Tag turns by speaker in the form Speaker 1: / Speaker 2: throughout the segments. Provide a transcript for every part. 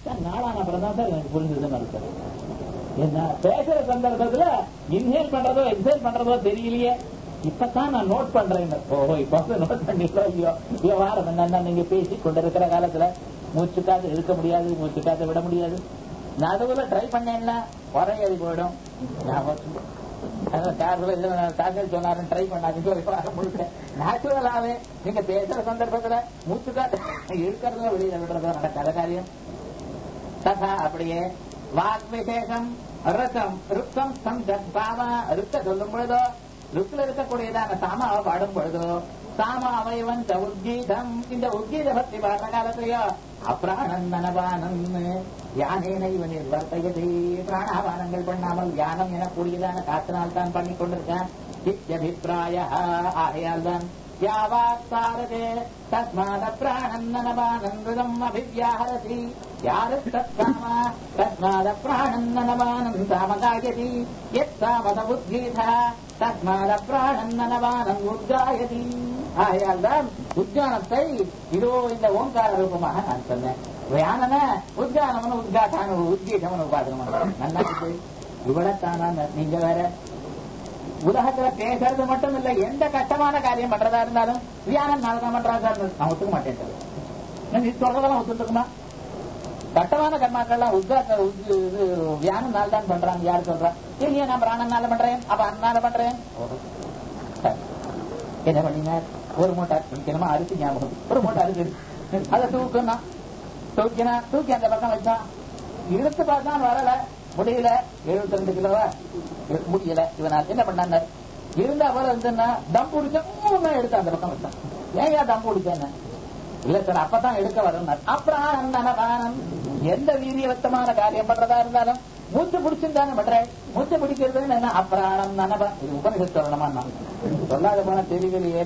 Speaker 1: Sir நாளான அப்புறம் தான் சார் எனக்கு புரிஞ்சதுன்னு இருக்கு என்ன பேசுற சந்தர்ப்பத்துல இன்ஹேல் பண்றதோ எக்ஸேல் பண்றதோ தெரியலையே இப்பதான் நான் நோட் பண்றேன் ஓஹோ இப்ப வந்து நோட் பண்ணிக்கோ இல்லையோ விவகாரம் என்னன்னா நீங்க பேசி கொண்டிருக்கிற காலத்துல மூச்சுக்காது இழுக்க முடியாது மூச்சுக்காத விட முடியாது நடுவுல ட்ரை பண்ணேன்னா குறையது போயிடும் ஞாபகம் டாக்டர் சொன்னாரு ட்ரை பண்ணாதுன்னு நேச்சுரலாவே நீங்க பேசுற சந்தர்ப்பத்துல மூச்சுக்காட்டு இழுக்கிறதோ வெளியில விடுறதோ நடக்காத காரியம் ததா அப்படியே வாக் விசேஷம் ரசம் ருத்தம் சம்சத் சாமா ருத்த சொல்லும் பொழுதோ ருத்துல இருக்கக்கூடியதான சாமாவை பாடும் பொழுதோ சாம அவயவன் உத்கீதம் இந்த உத்கீத பக்தி பாடுற காலத்திலேயோ அப்பிராணன் மனபானம் யானேன இவன் நிர்வர்த்தயதே பிராணாபானங்கள் பண்ணாமல் தியானம் எனக்கூடியதான காத்தினால் தான் பண்ணி கொண்டிருக்கான் இத்தியபிப்பிராய ஆகையால் தான் யாவாத் சாரதே தஸ்மாத பிராணன்னனபானந்தம் அபிவியாஹரதி யாரு தத்காம தஸ்மாத பிராணன்னனபானம் சாமகாயதி யத் சாமத உத்கீதா தஸ்மாத பிராணன்னனபானம் உத்காயதி ஆகையால் தான் உத்யானத்தை இதோ இந்த ஓங்கார ரூபமாக நான் சொன்னேன் வியானன உத்கானமனு உத்காட்டான உத்கீதமனு உபாதனம் நல்லா இருக்கு இவ்வளத்தானா நீங்க வேற உலகத்துல பேசுறது மட்டும் இல்ல எந்த கஷ்டமான காரியம் பண்றதா இருந்தாலும் வியானம் நாளதான் பண்றாங்க நான் ஒத்துக்க மாட்டேன் சார். நீ சொல்றதெல்லாம் ஒத்துக்குமா கட்டமான கர்மாக்கள்லாம் உத்காத்த உத்- இது வியானம் நாள் தான் பண்றாங்க யாரு சொல்றா இல்லையா நான் பிராணனால பண்றேன் அப்ப அண்ணால பண்றேன் சரி. என்ன பண்ணினார் ஒரு மூட்டை முக்கியமா அரிசி ஞாபகம் ஒரு மூட்டை அரிசி அதை தூக்குனா தூக்கினா தூக்கி அந்த பக்கம் வச்சான் இழுத்து பார்த்தான் வரல முடியல எழுபத்தி ரெண்டு கிலோவா முடியல இவன் என்ன பண்ணாங்க இருந்தா போல இருந்துன்னா தம் பிடிச்சா எடுத்து அந்த பக்கம் வச்சான் ஏன் தம் பிடிச்சேன்னு இல்ல சார் அப்பதான் எடுக்க வரும் அப்புறம் எந்த வீரியவத்தமான காரியம் பண்றதா இருந்தாலும் மூச்சு பிடிச்சிருந்தானே பண்றேன் மூச்சு பிடிக்கிறதுன்னு என்ன அப்பிராணம் நனப இது உபனிஷத்து சொல்லணுமா நான் சொல்லாத போன தெரியலையே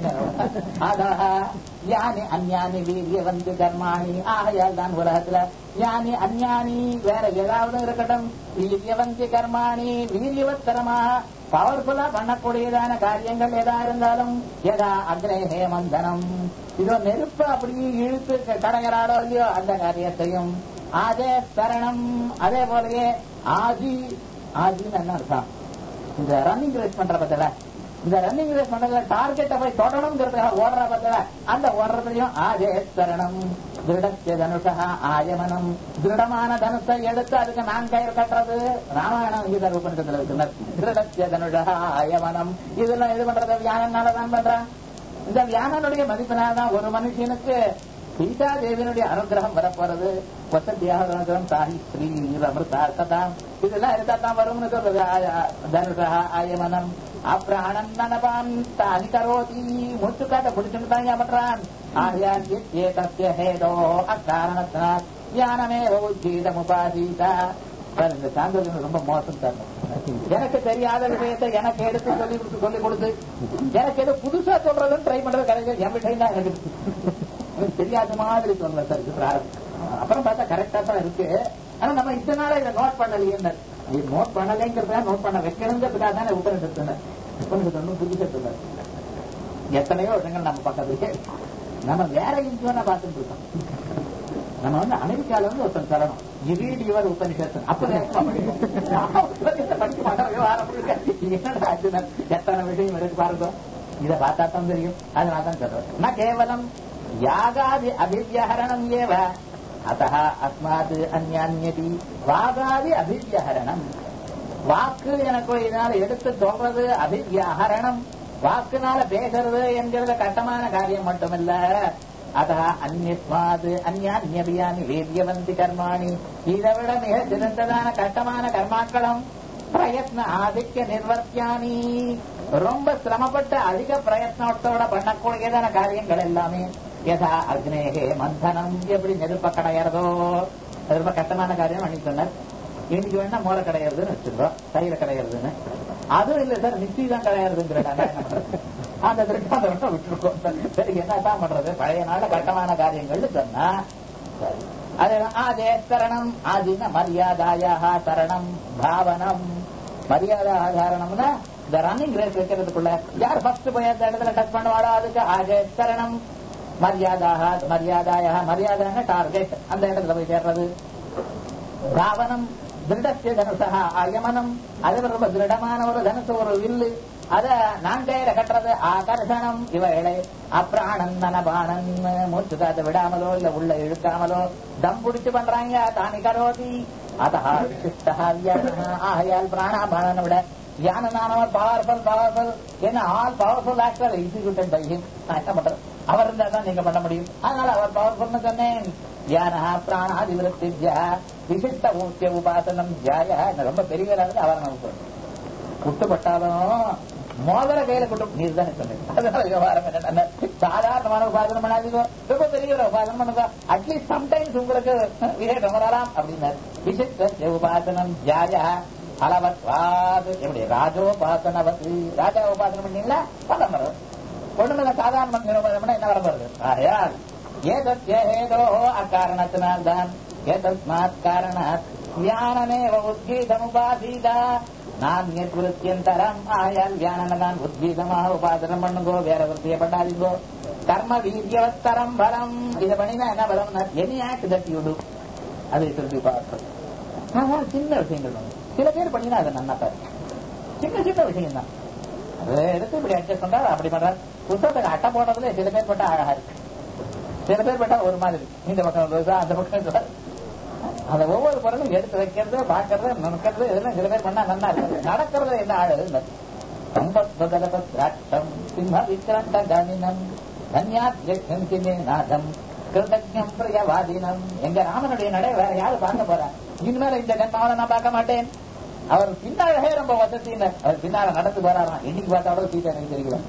Speaker 1: ஆதாக யானி அந்யானி வீரியவந்தி கர்மாணி ஆகையால் தான் உலகத்துல யானி அந்யானி வேற ஏதாவது இருக்கட்டும் வீரியவந்தி கர்மாணி வீரியவத்தரமா பவர்ஃபுல்லா பண்ணக்கூடியதான காரியங்கள் எதா இருந்தாலும் எதா அக்னே ஹேமந்தனம் இதோ நெருப்பு அப்படியே இழுத்து கடைகிறாடோ இல்லையோ அந்த காரியத்தையும் அதே சரணம் அதே போலயே ஆஜி ஆஜின்னு என்ன அர்த்தம் இந்த ரன்னிங் ரேஸ் பண்ற பத்தில இந்த ரன்னிங் ரேஸ் பண்றதுல டார்கெட்டை போய் தொடணுங்கிறதுக்காக ஓடுற பத்தில அந்த ஓடுறதுலயும் ஆஜே சரணம் திருடத்திய தனுஷா ஆயமனம் திருடமான தனுஷை எடுத்து அதுக்கு நான் கயிறு கட்டுறது ராமாயணம் கீத உபநிஷத்துல இருக்கிறார் திருடத்திய தனுஷா ஆயமனம் இதெல்லாம் இது பண்றது வியானனால தான் பண்றான் இந்த வியானனுடைய மதிப்பினால்தான் ஒரு மனுஷனுக்கு சீதா தேவியனுடைய அனுகிரகம் வரப்போறது வசதியாக அனுகிரகம் தாஹி ஸ்ரீ அமிர்தா கதாம் இதெல்லாம் இருந்தா தான் வரும்னு சொல்றது ஆய- தனுஷா ஆயமனம் அப்பிராணம் நனபான் தானி கரோதி முற்றுக்காட்ட பிடிச்சுட்டு தான் ஏமாற்றான் ஆயான் ஏதஸ்ய ஹேதோ அக்காரணத்தினால் ஞானமே உஜ்ஜீதம் உபாதீதா சார் இந்த சாந்தோஜன் ரொம்ப மோசம் சார் எனக்கு தெரியாத விஷயத்தை எனக்கு எடுத்து சொல்லி கொடுத்து சொல்லி கொடுத்து எனக்கு எது புதுசா சொல்றதுன்னு ட்ரை பண்றது கிடையாது என் விஷயம் தான் எனக்கு எனக்கு தெரியாத மாதிரி சொல்றேன் சார் இது பிராரப்தம். அப்புறம் பார்த்தா கரெக்டா தான் இருக்கு ஆனா நம்ம இத்தனை நாளா இதை நோட் பண்ணலையே இது நோட் பண்ணலைங்கிறதுக்காக நோட் பண்ண வைக்கணுங்கிறதுக்காக தானே உபனிஷத்து உபனிஷத்து ஒன்றும் புதுசா சொன்னார் எத்தனையோ இடங்கள் நம்ம பக்கத்துலயே நம்ம வேற இன்ஜுவனா பார்த்துட்டு இருக்கோம் நம்ம வந்து அமெரிக்கால வந்து ஒருத்தன் தரணும் இவீடு இவர் உபனிஷத்து அப்ப வேகமா படிப்போம். நான் உபநிஷத்தை படிக்க மாட்டேன் விவகாரம் முழுக்க. என்னடா ஆச்சுன்னா, எத்தனை விஷயம் இருக்கு பாருங்க இதை பார்த்தா தான் தெரியும் அதனால தான் சொல்றேன் நான் கேவலம் யாகாதி அபிவியஹரணம் ஏவ அத்தः அஸ்மாத் அந்யான்யதி வாகாதி அபிவியஹரணம் வாக்கு எனக்கு இதனால எடுத்து சொல்றது அபிவியஹரணம் வாக்குனால பேசுறது என்கிறது கட்டமான காரியம் மட்டுமல்ல அத அந்நிஸ்மாது அந்யான்யபியானி வேதியவந்தி கர்மாணி இதை விட மிக சிறந்ததான கட்டமான கர்மாக்களும் பிரயத்ன ஆதிக்க நிர்வர்த்தியானி ரொம்ப சிரமப்பட்டு அதிக பிரயத்னத்தோட பண்ணக்கூடியதான காரியங்கள் எல்லாமே யதா அக்னேகே மந்தனம் எப்படி நெருப்ப கடையறதோ அது ரொம்ப கஷ்டமான காரியம் அன்னைக்கு சொன்னார் இன்னைக்கு வேணா மோர கிடையாதுன்னு வச்சிருக்கோம் தயிர கிடையாதுன்னு அதுவும் இல்ல சார் மிக்சி தான் கிடையாதுங்கிறாங்க அந்த திருட்டாந்த மட்டும் விட்டுருக்கோம் சரி என்னதான் பண்றது பழைய நாள கட்டமான காரியங்கள்னு சொன்னா சரி. அது ஆதே சரணம் ஆதின மரியாதாயா சரணம் பாவனம் மரியாதை ஆதாரணம்னா இந்த ரன்னிங் ரேஸ் வைக்கிறதுக்குள்ள யார் ஃபர்ஸ்ட் போய் அந்த இடத்துல டச் பண்ணுவாளோ அதுக்கு ஆஜே சரணம் மரியாதாக மரியாதாயா மரியாதைன்னா டார்கெட் அந்த இடத்துல போய் சேர்றது
Speaker 2: தாவனம் திருடத்திய தனுசா அயமனம் அது ரொம்ப திருடமான ஒரு தனுசு ஒரு வில்லு அத நாங்கையில கட்டுறது ஆகர்ஷணம் இவைகளை அப்ராணன் நனபானன் மூச்சு காத்து விடாமலோ இல்ல உள்ள இழுக்காமலோ தம் பிடிச்சு பண்றாங்க தானி கரோதி அதா விசிஷ்டா வியானஹ. ஆகையால் பிராணாபானனை விட வியானனானவர் பவர்ஃபுல் பவர்ஃபுல் என்ன all powerful actor executed by him நான் என்ன பண்றது அவர் இருந்தா தான் நீங்க பண்ண முடியும் அதனால அவர் பவர்ஃபுல்னு சொன்னேன் தியானஹா பிராணாதி விருத்திஜா விசிஷ்ட ஊக்கிய உபாசனம் ஜாய ரொம்ப பெரியவரா இருந்து அவர் நமக்கு குட்டுப்பட்டாலும் மோதிர கையில குட்டு நீர் தானே சொன்னீங்க அதனால விவகாரம் என்ன சாதாரணமான உபாசனம் பண்ணாதீங்க ரொம்ப பெரியவர உபாசனம் பண்ணுங்க அட்லீஸ்ட் சம்டைம்ஸ் உங்களுக்கு விவேகம் வரலாம் அப்படின்னாரு விசிஷ்ட உபாசனம் ஜாய அளவத்வாது எப்படி ராஜோபாசனவத்து ராஜா உபாசனம் பண்ணீங்களா பலம் வரும் ஒண்ணுமில்ல சாதாரண மனுஷன் உபாசனம் பண்ணா என்ன வர போறது ஆயால் ஏதத் ஏதோ அக்காரணத்தினால்தான் ஏதஸ்மாத் காரணாத் ஞானமேவ உத்கீதமுபாசீதா நான் நிர்வத்தியந்தரம் ஆயால் வியானனதான் உத்கீதமாக உபாசனம் பண்ணுங்கோ வேற விருத்திய பண்ணாதீங்கோ கர்ம வீரியவத்தரம் பலம் இதை பண்ணினா என்ன பலம் any act that you do அதை திருப்பி பார்க்கணும் சின்ன விஷயங்கள் ஒண்ணு. சில பேர் பண்ணினா அதை நன்னா பாரு சின்ன சின்ன விஷயம் தான் அதை எடுத்து இப்படி அட்ஜஸ்ட் பண்றாரு அப்படி பண்றாரு புத்தகத்துக்கு அட்டை போடுறதுல சில பேர் போட்டா அழகா இருக்கு சில பேர் போட்டா ஒரு மாதிரி இந்த பக்கம் ரோசா அந்த பக்கம் ரோசா. அந்த ஒவ்வொரு பொருளும் எடுத்து வைக்கிறது பாக்குறது நடக்கிறது இதெல்லாம் சில பேர் பண்ணா நல்லா இருக்கு நடக்கிறது என்ன ஆளு சம்பத்வதலபத்ராட்சம் சிம்ம விக்ரந்த கணினம் தன்யாத்மே நாதம் கிருதஜம் பிரியவாதினம் எங்க ராமனுடைய நடை வேற யாரு பார்க்க போறா இனிமேல இந்த ஜென்மாவில நான் பார்க்க மாட்டேன் அவர் பின்னாலே ரொம்ப வசத்தினர் அவர் பின்னால நடந்து போறாராம் இன்னைக்கு பார்த்தாலும் சீட்டை எனக்கு தெரியல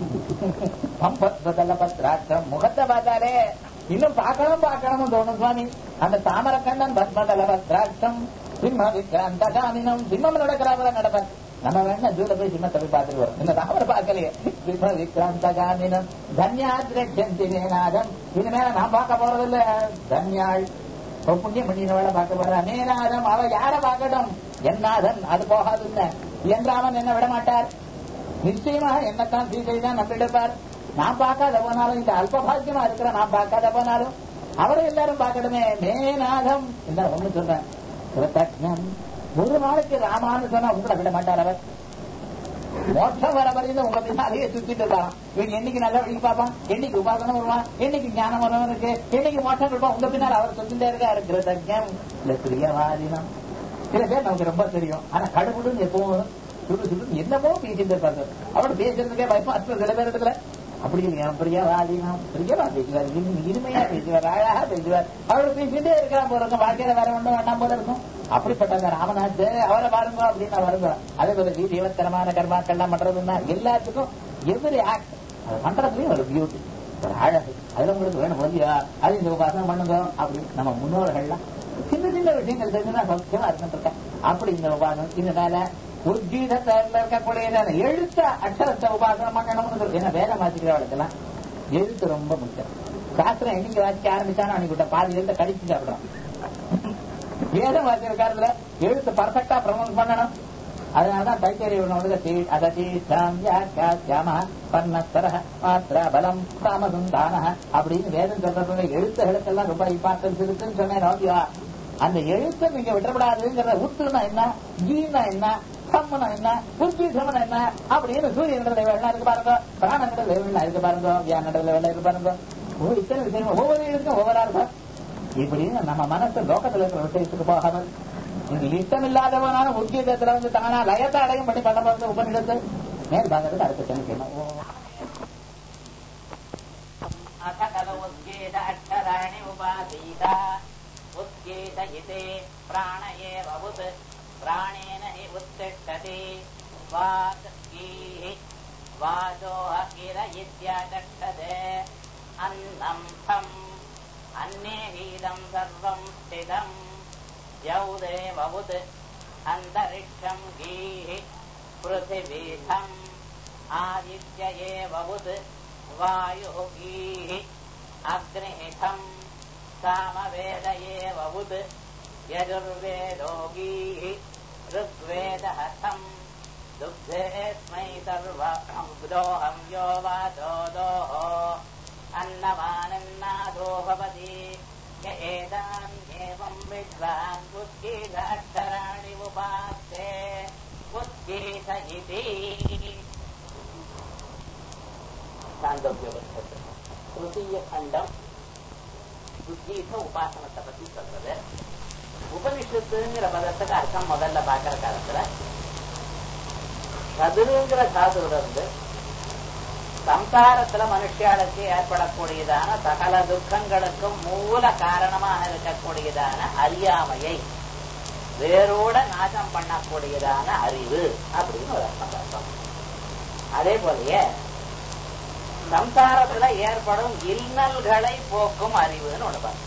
Speaker 2: பத்மதலபத்ராட்சம் முகத்தை பார்த்தாலே இன்னும் பார்க்கணும் பார்க்கணும் தோணும் சுவாமி அந்த தாமரக்கண்ணன் பத்மதலபத்ராட்சம் சிம்ம விக்ராந்த காமினம் சிம்மம் நடக்கிறாப்புல நடப்பார் நம்ம வேணா ஜூல போய் சிம்மத்தை போய் பார்த்துட்டு வரோம் இந்த தாமரை பார்க்கலையே சிம்ம விக்ராந்த காமினம் தன்யாத்ரட்சந்தினேநாதம் இனிமேல நான் பார்க்க போறதில்ல தன்யாள் புண்ணியம் பண்ணினவளை பார்க்க போறா நேநாதம் அவ யார பார்க்கட்டும் என்னாதன் அது போகாதுன்னு என்றாமன் என்ன விட மாட்டார் நிச்சயமாக என்னத்தான் சீதை தான் நம்பிடுப்பார் நான் பார்க்காத போனாலும் இந்த அல்பபாக்கியமா இருக்கிற நான் பார்க்காத போனாலும் அவரை எல்லாரும் பார்க்கணுமே மேநாதம் என்ன ஒண்ணு சொல்றேன் கிருத்தஜம் ஒரு நாளைக்கு ராமான்னு சொன்னா உங்களை விட மாட்டார் அவர் மோட்சம் வர வரையில உங்க பின்னாலேயே சுத்திட்டு இருக்கான் இவன் என்னைக்கு நல்ல வழி பார்ப்பான் என்னைக்கு உபாசனம் வருவான் என்னைக்கு ஞானம் வருவனுக்கு என்னைக்கு மோட்சம் கொடுப்பான் உங்க பின்னால் அவர் சொல்லிட்டே இருக்காரு கிருத்தஜம் இல்ல பிரியவாதினம் சில பேர் நமக்கு ரொம்ப தெரியும் ஆனா கடுகுடுன்னு எப்பவும் சுடு சுடு என்னமோ பேசிட்டு இருப்பாங்க அவரோட பேசுறதுக்கே பயமா இருக்கு சில பேர் இடத்துல அப்படி இல்லையா பிரியவாதினம் பிரியவா பேசுவார் இனி- இனிமையா பேசுவார் அழகா பேசுவார் அவரோட பேசிட்டே இருக்கிறான் போறவங்க வாழ்க்கையில வேற ஒன்றும் வேண்டாம் போல இருக்கும் அப்படிப்பட்டவங்க ராமநாத் அவரை பாருங்க அப்படின்னு வருங்க அதே போல தீவிரத்தனமான கர்மாக்கள்லாம் பண்றதுன்னா எல்லாத்துக்கும் எவ்ரி ஆக்ட் அது பண்றதுலயும் ஒரு பியூட்டி ஒரு அழகு அதுல உங்களுக்கு வேணும் இல்லையா அது இந்த உபாசனம் பண்ணுங்க அப்படின்னு நம்ம முன்னோர்கள்லாம் சின்ன சின்ன விஷயங்கள் தெரிஞ்சுன்னா சௌக்கியமா இருந்துருக்கேன் அப்படி இந்த உபாசனம் இதனால உத்கீதத்தில் இருக்கக்கூடிய இந்த எழுத்த அக்ஷரத்தை உபாசனம் பண்ணணும்னு சொல்லி ஏன்னா வேலை மாத்திக்கிறவளுக்கெல்லாம் எழுத்து ரொம்ப முக்கியம் சாஸ்திரம் என்னைக்கு வாசிக்க ஆரம்பிச்சானோ அன்னைக்கு விட்ட பாதி எழுத்த கடிச்சு சாப்பிடுறோம் வேதம் வாசிக்கிற காலத்துல எழுத்து பர்ஃபெக்டா ப்ரமோட் பண்ணணும் அதனாலதான் தைத்தறிய அதீஷாம பன்னஸ்தர மாத்திரா பலம் தாமசுந்தான அப்படின்னு வேதம் சொல்றதுல எழுத்துகளுக்கெல்லாம் ரொம்ப இம்பார்ட்டன்ஸ் இருக்குன்னு சொன்னேன் ஓகேவா அந்த எழுத்தை நீங்க விட்டுறப்படாதுங்கிற உத்துனா என்ன கீனா என்ன சம்மனா என்ன உத்கீசமனா என்ன அப்படின்னு சூரியன் வெள்ளம் இருக்கு பாருங்க பிராணங்கள் வெள்ளம் இருக்கு பாருங்க வியானங்கள் வெள்ளம் இருக்கு பாருங்க ஓ இத்தனை விஷயம் ஒவ்வொரு எழுத்துக்கும் ஒவ்வொரு அர்த்தம் இப்படின்னு நம்ம மனசு லோகத்துல இருக்கிற விஷயத்துக்கு போகாமல் இங்க இஷ்டம் இல்லாதவனான உத்கீதத்துல வந்து தானா லயத்தை அடையும் பண்ணி பண்ண போறது உபநிடத்து மேல் பாகத்துக்கு அடுத்த சனிக்கணும்
Speaker 1: अथ खलु उद्गीत अक्षराणि उपासीत उद्गीत इति प्राण एव उत् प्राणेन हि उत्तिष्ठति वाक् गीः वाचोह किर इत्याचक्षते अन्नम् खम् अन्येहीदम् सर्वम् स्थितम् यौदेव उत् अन्तरिक्षम् गीः पृथिवीथम् आदित्य एव उत् वायुः गीः अग्निहितम् सामवेद एव उत् यजुर्वेदो गीः ऋग्वेदहतम् दुग्धेऽस्मै सर्वोऽहम् यो वाचो दोः अन्नवानन्नादो भवति य एतान्येवम् विद्
Speaker 2: विद्वान् उद्गीताक्षराणि उपास्ते उद्गीत इति சாந்தோக்கியோபனிஷத்து திருத்தீய கண்டம் உத்கீத உபாசனத்தை பத்தி சொல்றது உபனிஷத்துங்கிற பதத்துக்கு அர்த்தம் முதல்ல பாக்குற காலத்துல சதுருங்கிற சாதுல இருந்து சம்சாரத்துல மனுஷியாளுக்கு ஏற்படக்கூடியதான சகல துக்கங்களுக்கும் மூல காரணமாக இருக்கக்கூடியதான அறியாமையை வேரோட நாசம் பண்ணக்கூடியதான அறிவு அப்படின்னு ஒரு அர்த்தம் அர்த்தம் அதே போலயே சம்சாரத்துல ஏற்படும் இன்னல்களை போக்கும் அறிவுன்னு ஒண்ணு பாருங்க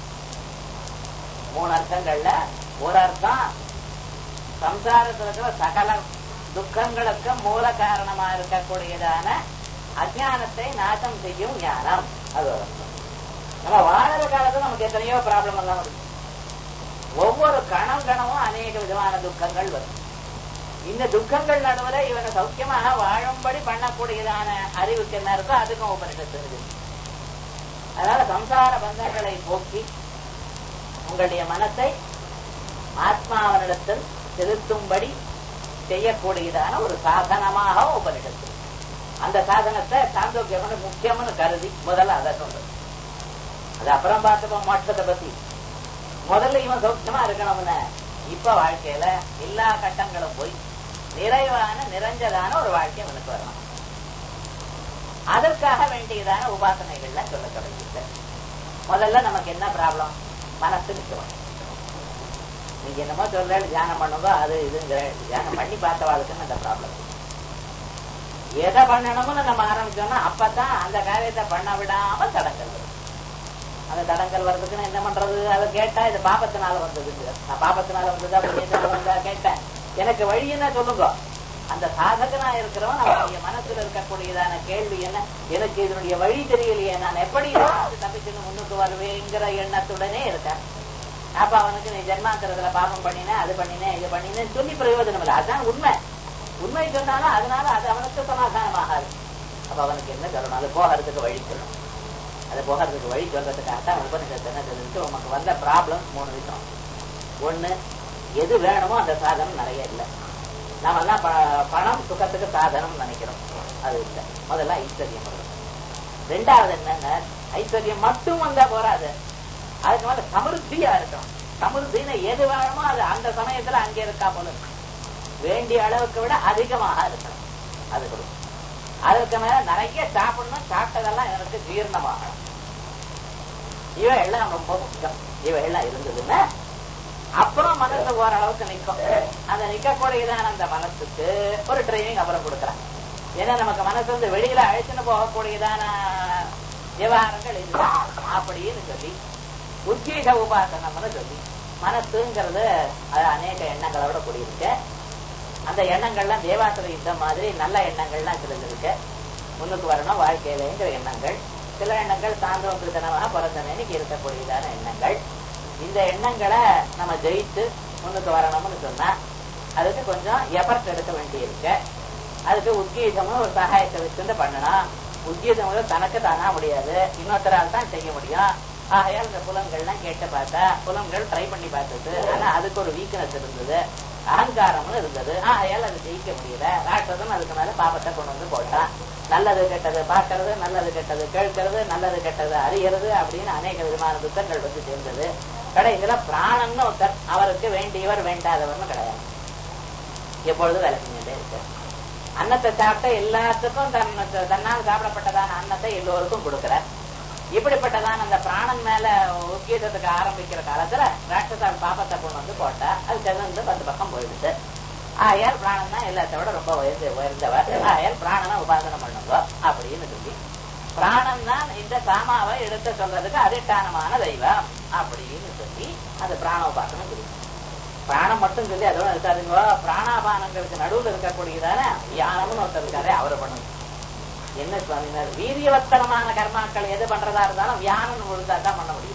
Speaker 2: மூணு அர்த்தங்கள்ல ஒரு அர்த்தம் சம்சாரத்துல இருக்கிற சகல துக்கங்களுக்கு மூல காரணமா இருக்கக்கூடியதான அஜானத்தை நாசம் செய்யும் ஞானம் அது ஒரு அர்த்தம் நம்ம வாழற காலத்துல நமக்கு எத்தனையோ ப்ராப்ளம் எல்லாம் வருது ஒவ்வொரு கணம் கணமும் அநேக விதமான துக்கங்கள் வரும் இந்த துக்கங்கள் நடுவுல இவனை சௌக்கியமாக வாழும்படி பண்ணக்கூடியதான அறிவுக்கு என்ன இருக்கோ அதுக்கும் உபனிஷத்து இருக்கு அதனால சம்சார பந்தங்களை போக்கி உங்களுடைய மனத்தை ஆத்மாவனிடத்தில் செலுத்தும்படி செய்யக்கூடியதான ஒரு சாதனமாக உபனிஷத்து அந்த சாதனத்தை சாந்தோக்கியம்னு முக்கியம்னு கருதி முதல்ல அதை சொல்றது அது அப்புறம் பார்த்துப்போம் மோட்சத்தை பத்தி முதல்ல இவன் சௌக்கியமா இருக்கணும்னு இப்ப வாழ்க்கையில எல்லா கட்டங்களும் போய் நிறைவான நிறைஞ்சதான ஒரு வாழ்க்கை அவனுக்கு வரணும் அதற்காக வேண்டியதான உபாசனைகள்ல சொல்ல தொடங்கிட்டு முதல்ல நமக்கு என்ன ப்ராப்ளம் மனசு நிற்கிறோம் நீங்க என்னமோ சொல்ற தியானம் பண்ணுங்க அது இதுங்கிற தியானம் பண்ணி பார்த்தவாளுக்குன்னு அந்த ப்ராப்ளம் எதை பண்ணணும்னு நம்ம ஆரம்பிச்சோம்னா அப்பதான் அந்த காரியத்தை பண்ண விடாம தடங்கள் வரும் அந்த தடங்கள் வர்றதுக்குன்னு என்ன பண்றது அதை கேட்டா இது பாபத்தினால வந்தது நான் பாபத்தினால வந்ததா புண்ணியத்தினால வந்ததா கேட்டேன் எனக்கு வழி என்ன சொல்லுங்க அந்த சாதகனா இருக்கிறவன் அவனுடைய மனசுல இருக்கக்கூடியதான கேள்வி என்ன எனக்கு இதனுடைய வழி தெரியலையே நான் எப்படி தப்பிச்சுன்னு முன்னுக்கு வருவேங்கிற எண்ணத்துடனே இருக்கேன் அப்ப அவனுக்கு நீ ஜென்மாந்திரத்துல பாபம் பண்ணினேன் அது பண்ணினேன் இது பண்ணினேன் சொல்லி பிரயோஜனம் இல்லை அதுதான் உண்மை உண்மை சொன்னாலும் அதனால அது அவனுக்கு சமாதானமாகாது அப்ப அவனுக்கு என்ன சொல்லணும் அது போகிறதுக்கு வழி சொல்லணும் அது போகிறதுக்கு வழி சொல்றதுக்காகத்தான் உபனிஷத்து என்ன சொல்லிட்டு உனக்கு வந்த ப்ராப்ளம் மூணு விஷயம் ஒண்ணு எது வேணுமோ அந்த சாதனம் நிறைய இல்லை நாம எல்லாம் பணம் சுகத்துக்கு சாதனம் நினைக்கிறோம் அது இல்லை முதல்ல ஐஸ்வர்யம் வரும் ரெண்டாவது என்னங்க ஐஸ்வர்யம் மட்டும் வந்தா போறாது அதுக்கு மேல சமிருத்தியா இருக்கணும் சமிருத்தின்னு எது வேணுமோ அது அந்த சமயத்துல அங்க இருக்கா போல இருக்கு வேண்டிய அளவுக்கு விட அதிகமாக இருக்கணும் அது கொடுக்கும் அதுக்கு மேல நிறைய சாப்பிடணும் சாப்பிட்டதெல்லாம் எனக்கு ஜீரணமாகணும் இவை எல்லாம் ரொம்ப முக்கியம் இவை எல்லாம் இருந்ததுன்னா அப்புறம் மனசு ஓரளவுக்கு நிற்கும் அந்த நிக்கக்கூடியதான அந்த மனசுக்கு ஒரு ட்ரைனிங் அப்புறம் கொடுக்குறேன் ஏன்னா நமக்கு மனசு வந்து வெளியில அழைச்சுன்னு போகக்கூடியதான விவகாரங்கள் இல்லை அப்படின்னு சொல்லி உத்கீக உபாசனம்னு சொல்லி மனசுங்கிறது அது அநேக எண்ணங்களோட கூடியிருக்கு அந்த எண்ணங்கள்லாம் தேவாசுர யுத்தம் மாதிரி நல்ல எண்ணங்கள்லாம் சிலது இருக்கு முன்னுக்கு வரணும் வாழ்க்கையிலங்கிற எண்ணங்கள் சில எண்ணங்கள் சாந்தம் கிருத்தனமாக பிறந்தமேனிக்கு இருக்கக்கூடியதான எண்ணங்கள் இந்த எண்ணங்களை நம்ம ஜெயித்து முன்னுக்கு வரணும்னு சொன்னா அதுக்கு கொஞ்சம் எஃபர்ட் எடுக்க வேண்டியிருக்கு அதுக்கு உத்கீதமும் ஒரு சகாயத்தை வச்சுட்டு பண்ணணும் உத்கீதம் தனக்கு தானா முடியாது இன்னொருத்தரால் தான் செய்ய முடியும் ஆகையால் இந்த புலன்கள்லாம் கேட்டு பார்த்தா புலன்கள் ட்ரை பண்ணி பார்த்தது ஆனா அதுக்கு ஒரு வீக்னஸ் இருந்தது அகங்காரம்னு இருந்தது ஆகையால் அது ஜெயிக்க முடியல ராட்சதன் அதுக்கு மேல பாபத்தை கொண்டு வந்து போட்டான் நல்லது கெட்டது பார்க்கறது நல்லது கெட்டது கேட்கறது நல்லது கெட்டது அறியறது அப்படின்னு அநேக விதமான துக்கங்கள் வந்து சேர்ந்தது கடைசியில பிராணம்னு ஒருத்தர் அவருக்கு வேண்டியவர் வேண்டாதவர்னு கிடையாது எப்பொழுதும் வேலை செஞ்சுட்டே இருக்கு அன்னத்தை சாப்பிட்ட எல்லாத்துக்கும் தன் தன்னால் சாப்பிடப்பட்டதான அன்னத்தை எல்லோருக்கும் கொடுக்கிறார் இப்படிப்பட்டதான அந்த பிராணன் மேல உத்கீதத்துக்கு ஆரம்பிக்கிற காலத்துல ராட்சசால் பாப்பத்தை கொண்டு வந்து போட்டா அது செதந்து பத்து பக்கம் போயிடுச்சு ஆயால் பிராணன் தான் எல்லாத்தோட ரொம்ப உயர்ந்த உயர்ந்தவர் ஆயால் பிராணனை உபாசனம் பண்ணுங்க அப்படின்னு சொல்லி பிராணன் தான் இந்த சாமாவை எடுத்து சொல்றதுக்கு அதிஷ்டானமான தெய்வம் அப்படின்னு சொல்லி அந்த பிராண உபாசனம் சொல்லி பிராணம் மட்டும் சொல்லி அதோட இருக்காதுங்க பிராணாபானங்களுக்கு நடுவில் இருக்கக்கூடியதான தியானம்னு ஒருத்தர் இருக்காரு அவரை பண்ணுங்க என்ன சுவாமினார் வீரியவத்தனமான கர்மாக்கள் எது பண்றதா இருந்தாலும் வியானம் முழுந்தா தான் பண்ண முடியும்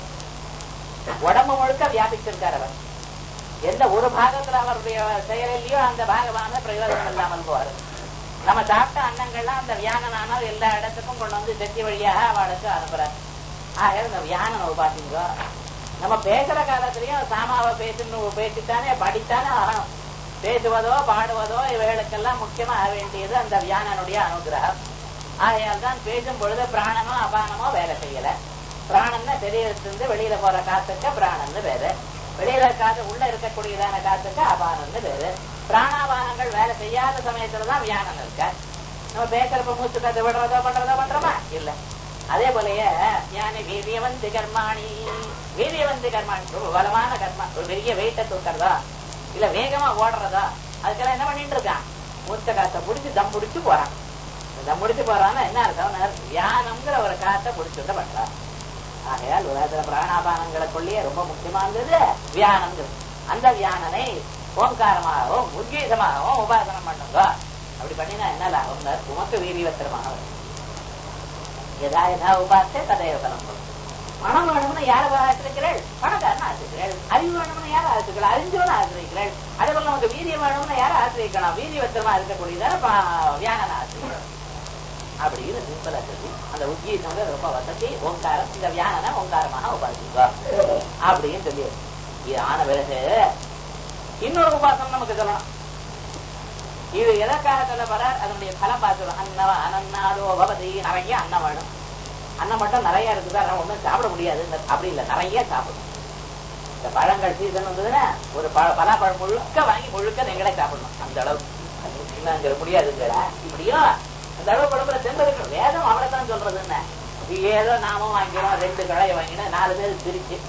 Speaker 2: உடம்பு முழுக்க வியாபிச்சிருக்கார் அவர் எந்த ஒரு பாகத்துல அவருடைய செயலிலையோ அந்த பாகமான பிரயோஜனம் இல்லாமல் போவாரு நம்ம சாப்பிட்ட அன்னங்கள்லாம் அந்த வியானனான எல்லா இடத்துக்கும் கொண்டு வந்து செத்தி வழியாக அவளுக்கு அனுப்புறார் ஆக இந்த வியானனை உபாசிங்க நம்ம பேசுற காலத்திலயும் சாமாவை பேசணும் பேசித்தானே படித்தானே ஆகணும் பேசுவதோ பாடுவதோ இவைகளுக்கெல்லாம் முக்கியமாக வேண்டியது அந்த வியானனுடைய அனுகிரகம் ஆகையால் தான் பேசும் பொழுது பிராணனோ அபானமோ வேலை செய்யல பிராணம்னா தெரியறது வெளியில போற காத்துக்கு பிராணம்னு பேரு வெளியில காத்து உள்ள இருக்கக்கூடியதான காத்துக்கு அபானம்னு பேரு பிராணாபானங்கள் வேலை செய்யாத சமயத்துலதான் வியானம் இருக்க நம்ம பேசுறப்ப மூச்சு காத்து விடுறதோ பண்றதோ பண்றோமா இல்ல அதே போலயே ஞானி வீரியவந்தி கர்மாணி வீரியவந்தி கர்மாணி ரொம்ப பலமான கர்மா ஒரு பெரிய வெயிட்ட தூக்குறதா இல்ல வேகமா ஓடுறதா அதுக்கெல்லாம் என்ன பண்ணிட்டு இருக்கான் மூச்ச காத்த புடிச்சு தம் புடிச்சு போறான் தம் புடிச்சு போறான்னா என்ன அர்த்தம் தியானம்ங்கிற ஒரு காத்த புடிச்சுட்டு பண்றான் ஆகையால் உலகத்துல பிராணாபானங்களுக்குள்ளேயே ரொம்ப முக்கியமானது வியானம்ங்கிறது அந்த வியானனை ஓங்காரமாகவும் உத்கீதமாகவும் உபாசனம் பண்ணுங்க அப்படி பண்ணினா என்ன லாபம் உமக்கு வீரியவத்திரமாக வரும் எதா எதா உபாசே ததைய பலம் வரும். பணம் வேணும்னு யாரை ஆசிரிக்கிறேள் பணக்காரன் ஆசிரிக்கிறேள் அறிவு வேணும்னு யாரை ஆசிரிக்கிறாள் அறிஞ்சவன ஆசிரிக்கிறேள் அதே போல நமக்கு வீரியம் வேணும்னு யாரை ஆசிரியக்கணும் வீரியவத்திரமா இருக்கக்கூடியதான வியானனை ஆசிரியர் அப்படின்னு சிம்பிளா சொல்லி அந்த உத்கீதம் ரொம்ப வசதி ஓங்காரம் இந்த வியானனை ஓங்காரமாக உபாசிக்கோ அப்படின்னு சொல்லி இது ஆன பிறகு இன்னொரு உபாசனம் நமக்கு சொல்லணும் இது எதற்காக சொல்ல போறார் அதனுடைய பலம் பார்த்துடும் அன்னவ அனன்னாதோ பவதி நிறைய அன்னம் வேணும் அன்னம் மட்டும் நிறைய இருக்குதா நம்ம ஒண்ணும் சாப்பிட முடியாது இந்த- அப்படி இல்லை நிறைய சாப்பிடணும் இந்த பழங்கள் சீசன் வந்ததுன்னா ஒரு பழ பலாப்பழம் முழுக்க வாங்கி முழுக்க நீங்களே சாப்பிடணும் அந்த அளவு அங்க முடியாதுங்களா இப்படியும் அந்த அளவு பழம்புல தெம்பு இருக்கணும் வேதம் அவ்வளவுதான் சொல்றது என்ன இது ஏதோ நாமும் வாங்கினோம் ரெண்டு கடையை வாங்கினா நாலு பேர் பிரிச்சு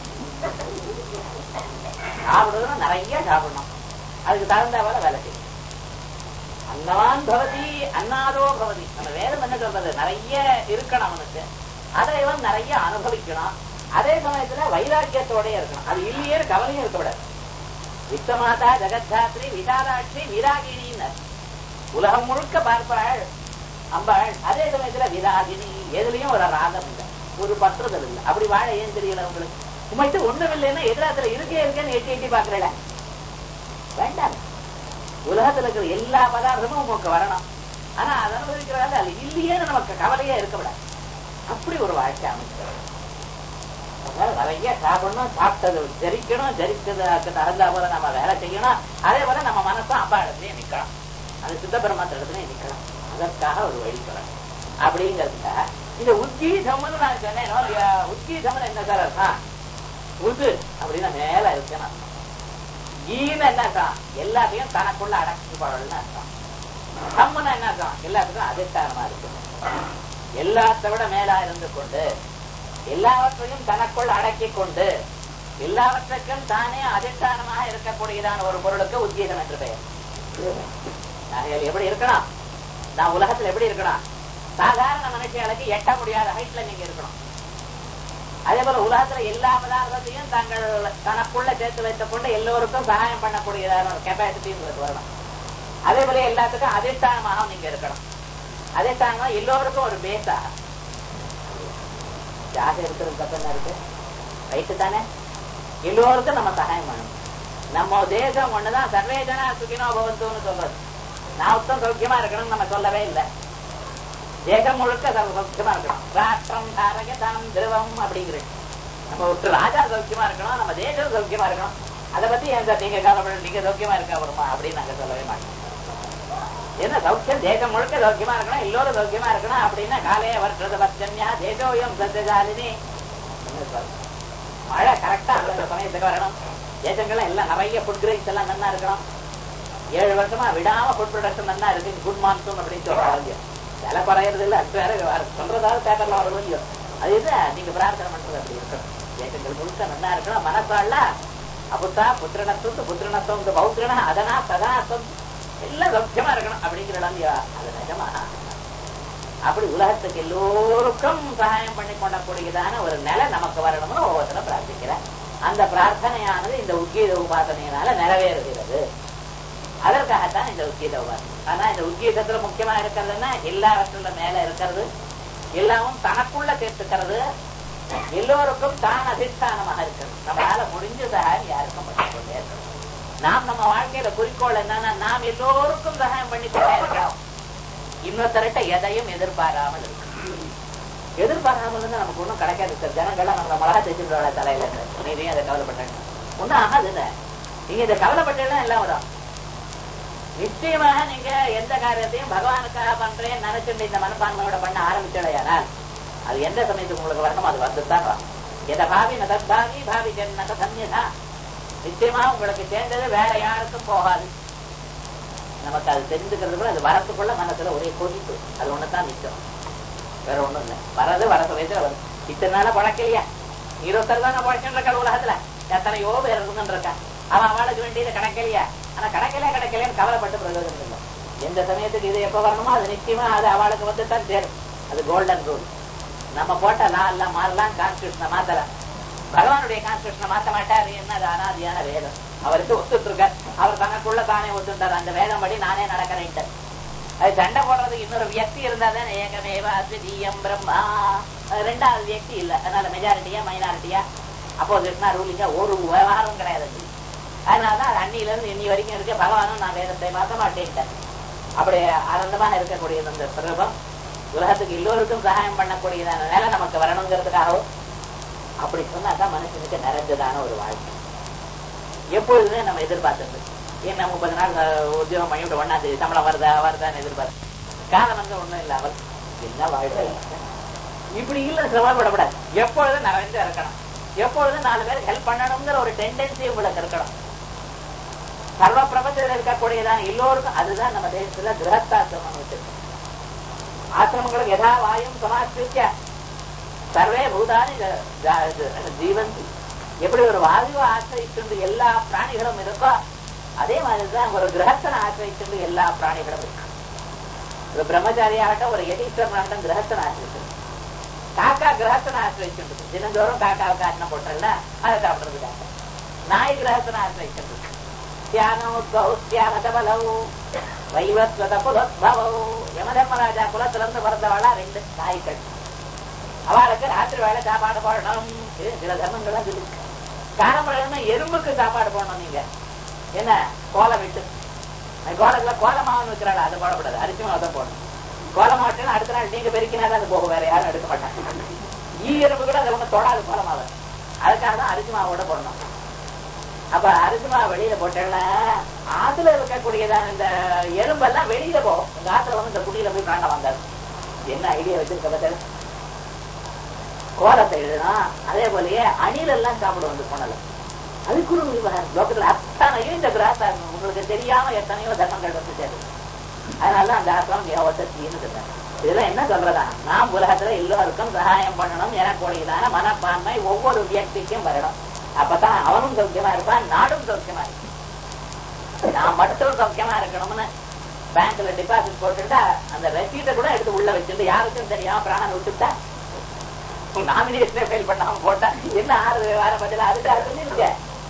Speaker 2: சாப்பிடுறதுன்னா நிறைய சாப்பிடணும் அதுக்கு தகுந்த போல வேலை செய்யணும் அன்னவான் பவதி அன்னாதோ பவதி நம்ம வேதம் என்ன சொல்றது நிறைய இருக்கணும் அவனுக்கு அதை இவன் நிறைய அனுபவிக்கணும் அதே சமயத்துல வைராக்கியத்தோட இருக்கணும் அது இல்லையே கவலையும் இருக்கக்கூடாது வித்தமாதா ஜெகத்தாத்ரி விசாலாட்சி விராகினின்னு உலகம் முழுக்க பார்ப்பாள் அம்பாள் அதே சமயத்துல விராகினி எதுலயும் ஒரு ராகம் இல்லை ஒரு பற்றுதல் இல்லை அப்படி வாழ ஏன் தெரியல உங்களுக்கு உங்கள்கிட்ட ஒண்ணும் இல்லைன்னா எதிராத்துல இருக்கே இருக்கேன்னு எட்டி எட்டி பாக்குறேன் வேண்டாம் உலகத்துல இருக்கிற எல்லா பதார்த்தமும் உங்களுக்கு வரணும் ஆனா அதை அனுபவிக்கிறதால அது இல்லையே நமக்கு கவலையே இருக்கக்கூடாது அப்படி ஒரு வாழ்க்கை அமைக்கிறது அதனால நிறைய சாப்பிடணும் சாப்பிட்டது ஜரிக்கணும் ஜரித்ததுக்கு தகுந்த போல நம்ம வேலை செய்யணும் அதே போல நம்ம மனசும் அப்பா இடத்துலயே நிக்கலாம் அது சித்த பெருமாத்த இடத்துலயே நிக்கலாம் அதற்காக ஒரு வழி சொல்லணும் அப்படிங்கிறதுக்காக இந்த உத்கீதம்னு நான் சொன்னேனோ இல்லையா உத்கீதம்னு என்ன சார் அர்த்தம் உது அப்படின்னா மேல இருக்குன்னு அர்த்தம் ஈன்னு என்ன அர்த்தம் எல்லாத்தையும் தனக்குள்ள அடக்கி பாடல்னு அர்த்தம் சம்முன்னு என்ன அர்த்தம் எல்லாத்துக்கும் அதிஷ்டானமா இருக்கு எல்லாத்தை விட மேலா இருந்து கொண்டு எல்லாவற்றையும் தனக்குள் அடக்கி கொண்டு எல்லாவற்றுக்கும் தானே அதிஷ்டானமாக இருக்கக்கூடியதான ஒரு பொருளுக்கு உத்கீதம் என்று பெயர் ஆகையால் எப்படி இருக்கணும் நான் உலகத்துல எப்படி இருக்கணும் சாதாரண மனுஷங்களுக்கு எட்ட முடியாத ஹைட்ல நீங்க இருக்கணும் அதே போல உலகத்துல எல்லா பதார்த்தத்தையும் தாங்கள் தனக்குள்ள சேர்த்து வைத்துக் கொண்டு எல்லோருக்கும் சகாயம் பண்ணக்கூடியதான ஒரு கெப்பாசிட்டி உங்களுக்கு வரணும் அதே போல எல்லாத்துக்கும் அதிஷ்டானமாக நீங்க இருக்கணும் அதிஷ்டானமா எல்லோருக்கும் ஒரு பேஸா ஜாக இருக்கிறது தப்பு என்ன இருக்கு ரைட்டு தானே எல்லோருக்கும் நம்ம சகாயம் பண்ணணும் நம்ம தேசம் ஒண்ணுதான் சர்வே ஜனா சுகினோ பவந்துன்னு சொல்றது நான் ஒருத்தம் சௌக்கியமா இருக்கணும்னு நம்ம சொல்லவே இல்லை தேசம் முழுக்க சௌ- சௌக்கியமா இருக்கணும் ராஷ்டிரம் தாரக தானம் திருவம் அப்படிங்கிறது நம்ம விட்டு ராஜா சௌக்கியமா இருக்கணும் நம்ம தேசம் சௌக்கியமா இருக்கணும் அதை பத்தி எந்த நீங்க கவலைப்பட நீங்க சௌக்கியமா இருக்க வருமா அப்படின்னு நாங்க சொல்லவே மாட்டோம் என்ன சௌக்கியம் தேசம் முழுக்க சௌக்கியமா இருக்கணும் எல்லோரும் சௌக்கியமா இருக்கணும் அப்படின்னா காலையே வருஷத பச்சன்யா தேசோயம் சத்தியசாலினி மழை கரெக்டா அந்த சமயத்துக்கு வரணும் தேசங்கள்லாம் எல்லாம் நிறைய ஃபுட் கிரைன்ஸ் எல்லாம் நல்லா இருக்கணும் ஏழு வருஷமா விடாம ஃபுட் ப்ரொடக்ஷன் நல்லா இருக்கு குட் மான்சூன் அப்படின்னு சொல்றாங்க விலை குறையறது இல்ல அது வேற வேற சொல்றதாவது பேப்பர்ல வரும் இல்லையோ அது இது நீங்க பிரார்த்தனை பண்றது அப்படி இருக்கணும் தேசங்கள் முழுக்க நல்லா இருக்கணும் மனசால அபுத்தா புத்திரனத்துவம் புத்திரனத்துவம் பௌத்திரன அதனா சதானத்துவம் எல்லாம் சௌக்கியமா இருக்கணும் அப்படிங்கிற இடம் இல்லையா அது நிஜமா அப்படி உலகத்துக்கு எல்லோருக்கும் சகாயம் பண்ணி கொள்ளக்கூடியதான ஒரு நிலை நமக்கு வரணும்னு ஒவ்வொருத்தரும் பிரார்த்திக்கிறேன் அந்த பிரார்த்தனையானது இந்த உத்கீத உபாசனையினால நிறைவேறுகிறது அதற்காகத்தான் இந்த உத்கீத உபாசனை ஆனா இந்த உத்கீதத்துல முக்கியமா இருக்கிறதுன்னா எல்லாவற்றில மேல இருக்கிறது எல்லாமும் தனக்குள்ள சேர்த்துக்கிறது எல்லோருக்கும் தான் அதிஷ்டானமாக இருக்கிறது நம்மளால முடிஞ்ச சகாயம் யாருக்கும் பண்ணிக்கொண்டே இருக்கணும் நாம் நம்ம வாழ்க்கையில குறிக்கோள் என்னன்னா நாம் எல்லோருக்கும் சகாயம் பண்ணிக்கொண்டே இருக்கணும் இன்னொருத்தர்கிட்ட எதையும் எதிர்பாராமல் இருக்கணும் எதிர்பாராமல் இருந்து நமக்கு ஒண்ணும் கிடைக்காது சார் ஜனங்கள்லாம் நம்ம மிளகா தைச்சுட்டு தலையில நீ இதையும் அதை கவலைப்பட்டேன் ஒன்னும் ஆகாது இல்ல நீங்க இதை கவலைப்பட்டேன்னா எல்லாம் வரும் நிச்சயமாக நீங்க எந்த காரியத்தையும் பகவானுக்காக பண்றேன் நினைச்சுட்டு இந்த மனப்பான்மையோட பண்ண ஆரம்பிச்சடையானால் அது எந்த சமயத்துக்கு உங்களுக்கு வரணும் அது வந்துதான் வரும் எத பாவி நதற்பாவி பாவி ஜன்னக சன்யதா நிச்சயமா உங்களுக்கு சேர்ந்தது வேற யாருக்கும் போகாது நமக்கு அது தெரிஞ்சுக்கிறதுக்குள்ள அது வரத்துக்குள்ள மனசுல ஒரே கொதிப்பு அது ஒண்ணுதான் நிச்சயம் வேற ஒண்ணும் இல்ல வரது வர சமயத்துல வரும் இத்தனை நாள பழக்கலையா இருபத்தர் தானே பழச்சுட்டு இருக்க உலகத்துல எத்தனையோ பேர் இருந்துட்டு இருக்கான் அவன் அவளுக்கு வேண்டியது கிடைக்கலையா ஆனா கிடைக்கல கிடைக்கலன்னு கவலைப்பட்டு பிரயோஜனம் இல்லை எந்த சமயத்துக்கு இது எப்ப வரணுமோ அது நிச்சயமா அது அவளுக்கு வந்து தான் சேரும் அது கோல்டன் ரூல் நம்ம போட்ட லா எல்லாம் மாறலாம் கான்ஸ்டியூஷனை மாத்தலாம் பகவானுடைய கான்ஸ்டியூஷனை மாத்த மாட்டாரு என்ன அது அனாதியான வேதம் அவருக்கு ஒத்துட்டு இருக்கார் அவர் தனக்குள்ள தானே ஒத்துட்டார் அந்த வேதம் படி நானே நடக்கிறேன்ட்டு அது சண்டை போடுறதுக்கு இன்னொரு வியக்தி இருந்தா தான் ஏகமேவ அத்விதீயம் பிரம்மா அது ரெண்டாவது வியக்தி இல்ல அதனால மெஜாரிட்டியா மைனாரிட்டியா அப்போசிஷனா ரூலிங்கா ஒரு விவகாரம் கிடையாது அது. அதனாலதான் அது அன்னியில இருந்து இன்னி வரைக்கும் இருக்க பகவானும் நான் வேதத்தை மாத்த மாட்டேன்ட்டேன் அப்படி ஆனந்தமாக இருக்கக்கூடியது அந்த பிரபம் உலகத்துக்கு எல்லோருக்கும் சகாயம் பண்ணக்கூடியதான நிலை நமக்கு வரணுங்கிறதுக்காகவும் அப்படி சொன்னாதான் மனுஷனுக்கு நிறைஞ்சதான ஒரு வாழ்க்கை எப்பொழுதுமே நம்ம எதிர்பார்த்தது என்ன முப்பது நாள் அஹ், உத்தியோகம் பண்ணிவிட்டு ஒன்னாம் தேதி சம்பளம் வருதா வருதான்னு எதிர்பார்த்து காலம் வந்து ஒண்ணும் இல்ல அவர் என்ன வாழ்க்கை இப்படி இல்ல சிரமப்படக்கூடாது எப்பொழுதும் நிறைஞ்சு இருக்கணும் எப்பொழுதும் நாலு பேருக்கு ஹெல்ப் பண்ணணுங்கிற ஒரு டெண்டன்சி உங்களுக்கு இருக்கணும் சர்வ பிரபஞ்சத்தில் இருக்கக்கூடியதான் எல்லோருக்கும் அதுதான் நம்ம தேசத்துல கிரகஸ்தாசிரமம் வச்சிருக்கோம் ஆசிரமங்களுக்கு யதா வாயும் சமாஸ்கிருத்திய சர்வே பூதானி ஜ- ஜ- ஜ- ஜீவந்தி எப்படி ஒரு வாயுவை ஆசிரியிட்டு எல்லா பிராணிகளும் இருக்கோ அதே மாதிரிதான் ஒரு கிரகத்தனை ஆசிரியிட்டு எல்லா பிராணிகளும் இருக்கு ஒரு பிரம்மச்சாரியாகட்டும் ஒரு எதீஸ்வரனாகட்டும் கிரகத்தனை ஆசிரியிட்டு காக்கா கிரகத்தனை ஆசிரியிட்டு தினந்தோறும் காக்காவுக்கு அன்னம் போட்டல அதை சாப்பிடுறதுக்காக நாய் கிரகத்தனை ஆசிரியிட்டு தியானோத்பவலவு வைவஸ்வத குலோத்பவவு யமதர்மராஜா குலத்துல இருந்து பிறந்தவளா ரெண்டு நாய்கள் அவளுக்கு ராத்திரி வேலை சாப்பாடு போடணும் இது சில தர்மங்கள்லாம் சொல்லி காரம்பழம்னா எறும்புக்கு சாப்பாடு போடணும் நீங்க என்ன கோலம் விட்டு கோலத்துல கோலமாவன் வைக்கிறாள் அது போடக்கூடாது அரிசி மாவு தான் போடணும் கோலமாவட்டம் அடுத்த நாள் நீங்க பெருக்கினா அது போகும் வேற யாரும் எடுக்க மாட்டாங்க ஈ எறும்பு கூட அதை ஒண்ணு தொடாது கோலமாவை அதுக்காக தான் அரிசி மாவோட போடணும் அப்ப அரிசி மாவு வெளியில போட்டேன்னா ஆத்துல இருக்கக்கூடியதான இந்த எறும்பெல்லாம் வெளியில போகும் இந்த ஆத்துல வந்து இந்த குடியில போய் காண்ட வந்தாரு என்ன ஐடியா வச்சிருக்க பார்த்தா கோலத்தை எழுதுனா அதே போலயே அணில் எல்லாம் சாப்பிடும் வந்து போனல அதுக்கு ஒரு விவகாரம் லோகத்துல அத்தனையும் இந்த கிராசம் உங்களுக்கு தெரியாம எத்தனையோ தர்மங்கள் வந்துச்சாரு அதனால அந்த ஆசிரம் யோகத்தின்னு சொல்றாங்க இதெல்லாம் என்ன சொல்றதா நாம் உலகத்துல எல்லோருக்கும் சகாயம் பண்ணணும் எனக்கூடியதான மனப்பான்மை ஒவ்வொரு வியக்திக்கும் வரணும் அப்பதான் அவனும் சௌக்கியமா இருப்பான் நாடும் சௌக்கியமா இருக்கும் நான் மட்டும் சௌக்கியமா இருக்கணும்னு பேங்க்ல டிபாசிட் போட்டுட்டா அந்த ரெசீட்டை கூட எடுத்து உள்ள வச்சுட்டு யாருக்கும் தெரியாம பிராணம் விட்டுட்டா நாமினேஷனே ஃபெயில் பண்ணாம போட்டா என்ன ஆறு வார பதில அதுக்காக சொல்லிருக்க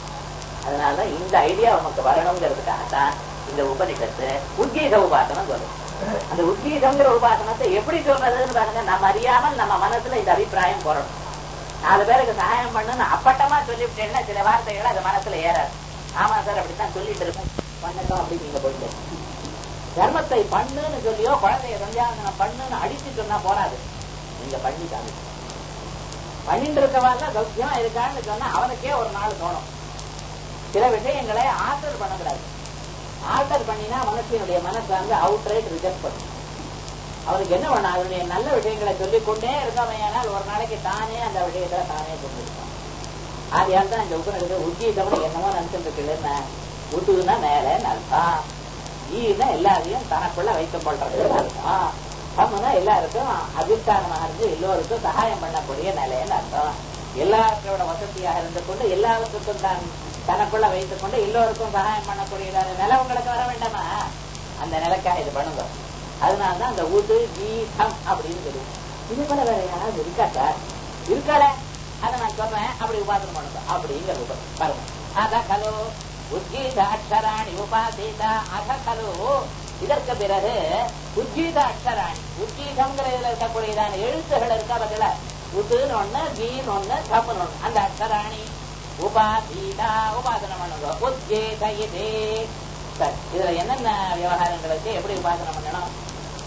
Speaker 2: அதனால இந்த ஐடியா நமக்கு வரணுங்கிறதுக்காக தான் இந்த உபனிஷத்து உத்கீத உபாசனம் வரும் அந்த உத்கீதங்கிற உபாசனத்தை எப்படி சொல்றதுன்னு பாருங்க நம்ம அறியாமல் நம்ம மனசுல இந்த அபிப்பிராயம் போறணும் நாலு பேருக்கு சகாயம் பண்ணுன்னு அப்பட்டமா சொல்லிவிட்டேன்னா சில வார்த்தைகள் அது மனசுல ஏறாது ஆமா சார் அப்படித்தான் சொல்லிட்டு இருக்கேன் பண்ணட்டும் அப்படின்னு நீங்க போயிட்டு தர்மத்தை பண்ணுன்னு சொல்லியோ குழந்தைய சந்தியாவந்தனம் பண்ணுன்னு அடிச்சு சொன்னா போறாது நீங்க பண்ணி காமிக்கணும் பண்ணிட்டு இருக்கவாள் சௌக்கியமா இருக்கான்னு சொன்னா அவனுக்கே ஒரு நாள் தோணும் சில விஷயங்களை ஆல்டர் பண்ணக்கூடாது ஆல்டர் பண்ணினா மனசினுடைய மனசு வந்து அவுட் ரைட் ரிஜெக்ட் பண்ணும் அவனுக்கு என்ன பண்ண அவனுடைய நல்ல விஷயங்களை சொல்லிக் கொண்டே இருக்கவையானால் ஒரு நாளைக்கு தானே அந்த விஷயத்தை தானே கொண்டிருப்பான் ஆகையால் தான் இந்த உபநிடத்து உத்கீதம்னு என்னமோ நினைச்சிட்டு இருக்குல்ல உத்துனா மேலன்னு அர்த்தம் ஈனா எல்லாரையும் தனக்குள்ள வைத்துக் கொள்றது அர்த்தம் சம்மனா எல்லாருக்கும் அதிஷ்டானமாக இருந்து எல்லோருக்கும் சகாயம் பண்ணக்கூடிய நிலைன்னு அர்த்தம் எல்லாத்தோட வசதியாக இருந்து கொண்டு எல்லாத்துக்கும் தான் தனக்குள்ள வைத்துக் கொண்டு எல்லோருக்கும் சகாயம் பண்ணக்கூடியதான நிலை உங்களுக்கு வர வேண்டாமா அந்த நிலைக்காக இது பண்ணுங்க அதனாலதான் அந்த ஊது கீதம் அப்படின்னு சொல்லுவோம் இது போல வேற யாராவது இருக்கா சார் இருக்கால அதை நான் சொல்றேன் அப்படி உபாசனம் பண்ணுங்க அப்படிங்கிற உப பாருங்க அத கலோ உத்கீத அக்ஷராணி உபாசீத அத கலோ இதற்கு பிறகு உத்கீத அக்ஷராணி உத்கீதம்ங்கிற இதுல இருக்கக்கூடியதான எழுத்துகள் இருக்கா பதில உதுன்னு ஒண்ணு கீன்னு ஒண்ணு தப்புன்னு ஒண்ணு அந்த அக்ஷராணி உபாசீதா உபாசனம் பண்ணுங்க உத்கீத இதே சரி இதுல என்னென்ன விவகாரங்கள் இருக்கு எப்படி உபாசனம் பண்ணணும்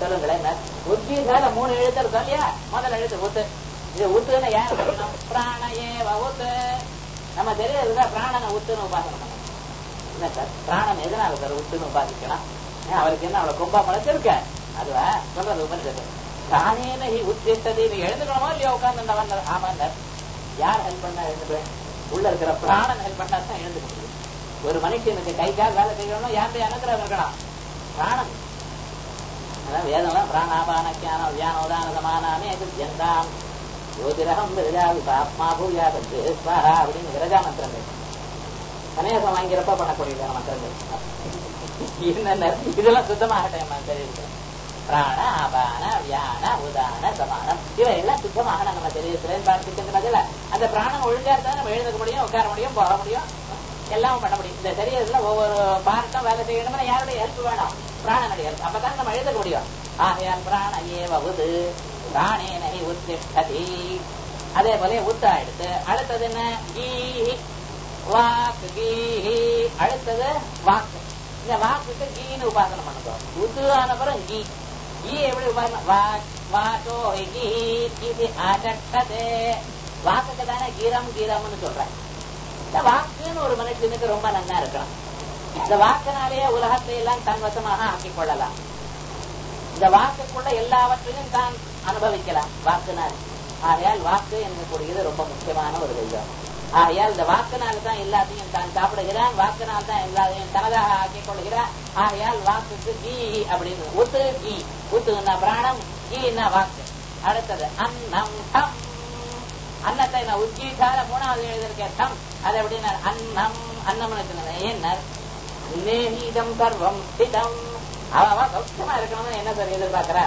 Speaker 1: சொல்லுங்களேன் உத்கீதால மூணு எழுத்து இருக்கும் இல்லையா முதல் எழுத்து ஊத்து இது ஊத்துன்னு யார் சொல்லணும் பிராணையே ஊத்து நம்ம தெரியாதுல பிராணனை ஊத்துன்னு உபாசனம் பண்ணணும் என்ன சார் பிராணன் எதனால சார் ஊத்துன்னு உபாதிக்கலாம் ஏன் அவருக்கு என்ன அவ்வளவு கொம்பா முளைச்சிருக்க அதுவா சொல்றது உபனிஷத்து தானேன ஹி உத்திஷ்டதி நீ எழுந்துக்கணுமோ இல்லையா உட்கார்ந்து ஆமா சார் யார் ஹெல்ப் பண்ணா எழுந்துக்குவேன் உள்ள இருக்கிற பிராணன் ஹெல்ப் பண்ணா தான் எழுந்துக்க முடியும் ஒரு மனுஷனுக்கு கை கால் வேலை செய்யணும் யாருடைய அனுகிரகம் இருக்கணும் பிராணன் அதான் வேதம்லாம் பிராணாபான கியானம் வியானோதான சமானாமே எந்தாம் ஜோதிரகம் விரஜாவி ஆத்மா பூயா பத்து ஸ்வாஹா அப்படின்னு விரஜா மந்திரங்கள் கணேசம் வாங்கிறப்ப பண்ணக்கூடிய மந்திரங்கள் என்னென்ன இதெல்லாம் சுத்தமாக டைம் தெரியுது பிராண ஆபான வியான உதான சமானம் இவை எல்லாம் சுத்தமாக நம்ம தெரியுதுன்னு பார்த்துக்கின்றதுல அந்த பிராணம் ஒழுங்கா இருந்தா நம்ம எழுந்துக்க முடியும் உட்கார முடியும் போக முடியும் எல்லாம் பண்ண முடியும் இந்த சரீரத்துல ஒவ்வொரு பார்ட்டும் வேலை செய்யணும்னா யாருடைய ஹெல்ப் வேணும் பிராணனுடைய ஹெல்ப் அப்பதான் நம்ம எழுதுக்க முடியும் ஆகையால் பிராண ஏவது பிராணே நகி உத்திஷ்டதி அதே போல உத்தா எடுத்து அடுத்தது என்ன கீஹி வாக்கு கீஹி அடுத்தது வாக்கு இந்த வாக்குக்கு கீன்னு உபாசனம் பண்ணுங்க உத்து ஆனப்புறம் கீ கீ எப்படி உபாசனம் வாக் வாக்கோ கீ இது அகட்டதே வாக்குக்கு தானே கீரம் கீரம்னு சொல்றேன் இந்த வாக்குன்னு ஒரு மனுஷனுக்கு ரொம்ப நன்னா இருக்கணும் இந்த வாக்கினாலேயே உலகத்தை எல்லாம் தன் வசமாக ஆக்கிக் கொள்ளலாம் இந்த வாக்குக்குள்ள எல்லாவற்றையும் தான் அனுபவிக்கலாம் வாக்குனால் ஆகையால் வாக்கு என்கக்கூடியது ரொம்ப முக்கியமான ஒரு தெய்வம் ஆகையால் இந்த வாக்குனால தான் எல்லாத்தையும் தான் சாப்பிடுகிறான் வாக்குனால் தான் எல்லாத்தையும் தனதாக ஆக்கிக் கொள்கிறான் ஆகையால் வாக்குக்கு கீ அப்படின்னு உத்து கீ உத்துன்னா பிராணம் கீன்னா வாக்கு அடுத்தது அன்னம் டம் அன்னத்தை நான் உஜ்ஜீசார மூணாவது எழுதியிருக்கேன் டம் அது எப்படின்னா அன்னம் அன்னம்னு என்ன நேஹீதம் சர்வம் ஸ்திதம் அவ சௌக்கியமா இருக்கணும்னு என்ன சார் எதிர்பார்க்கிறா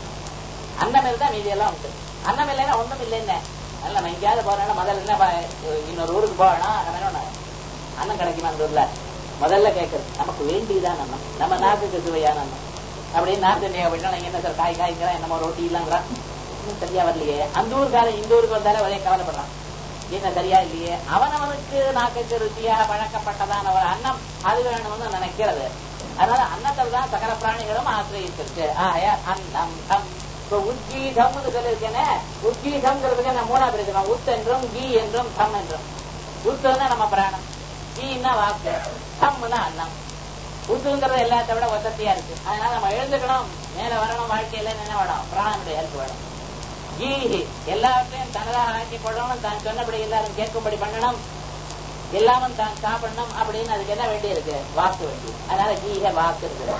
Speaker 1: அன்னம் இருந்தா மீதி எல்லாம் உண்டு அன்னம் இல்லைன்னா ஒண்ணும் இல்லைன்னு அல்ல நம்ம எங்கேயாவது போறேன்னா முதல்ல என்ன பா- இன்னொரு ஊருக்கு போகணும் வேணும் அன்னம் கிடைக்குமா அந்த ஊர்ல முதல்ல கேட்கறது நமக்கு வேண்டியதான் அன்னம் நம்ம நாட்டுக்கு சுவையான அன்னம் அப்படின்னு நாட்டு நீ அப்படின்னா நீங்க என்ன சார் காய் காய்ங்கிறான் என்னமோ ரொட்டி இல்லங்கிறான் இன்னும் சரியா வரலையே அந்த ஊருக்காரன் இந்த ஊருக்கு வந்தாலே ஒரே கவலைப்படுறான் என்ன சரியா இல்லையே அவனவனுக்கு நாக்குக்கு ருச்சியாக பழக்கப்பட்டதான ஒரு அன்னம் அது வேணும்னு நினைக்கிறது அதனால அன்னத்தில் தான் சகல பிராணிகளும் ஆசிரியத்திருக்கு ஆயா அன்னம் தம் இப்ப உத்கீதம்னு சொல்லியிருக்கேனே உத்கீதம்ங்கிறதுக்கு நான் மூணா பிரிக்கிறோம் உத் என்றும் கீ என்றும் தம் என்றும் உத்துன்னா நம்ம பிராணம் கீன்னா வாக்கு தம்னா அன்னம் உத்துங்கிறது எல்லாத்த விட வசதியா இருக்கு அதனால நம்ம எழுந்துக்கணும் மேல வரணும் வாழ்க்கையில என்ன வேணும் பிராணனுடைய ஹெல்ப் வேணும் கீஹி எல்லாவற்றையும் தனதாக ஆக்கி கொள்ளணும் தான் சொன்னபடி எல்லாரும் கேட்கும்படி பண்ணணும் எல்லாமும் தான் சாப்பிடணும் அப்படின்னு அதுக்கு என்ன வேண்டி இருக்கு வாக்கு வேண்டி அதனால கீக வாக்கு இருக்கு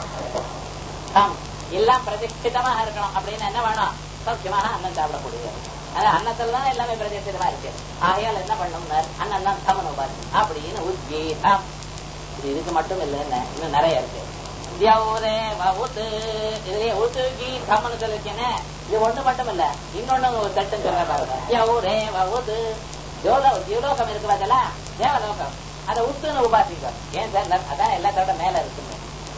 Speaker 1: தாம் எல்லாம் பிரதிஷ்டிதமாக இருக்கணும் அப்படின்னு என்ன வேணும் சௌக்கியமான அன்னம் சாப்பிடக்கூடியது அது அன்னத்துல தான் எல்லாமே பிரதிஷ்டிதமா இருக்கு ஆகையால் என்ன பண்ணணும்னா அண்ணன் தான் சமன் உபாதி அப்படின்னு உத்கீதம் இது இதுக்கு மட்டும் இல்ல என்ன இன்னும் நிறைய இருக்கு தியௌரே வவுத்து இதுலயே உத்து கீதம்னு சொல்லிருக்கேனே இது ஒண்ணு மட்டும் இல்ல இன்னொன்னு ஒரு தட்டு சொல்ற பாருங்க தியௌரே வவுத்து யோகம் யுலோகம் இருக்கு பார்த்தல தேவலோகம் அதை உத்துன்னு உபாசிக்கும் ஏன் சார் அதான் எல்லாத்தோட மேல இருக்குங்க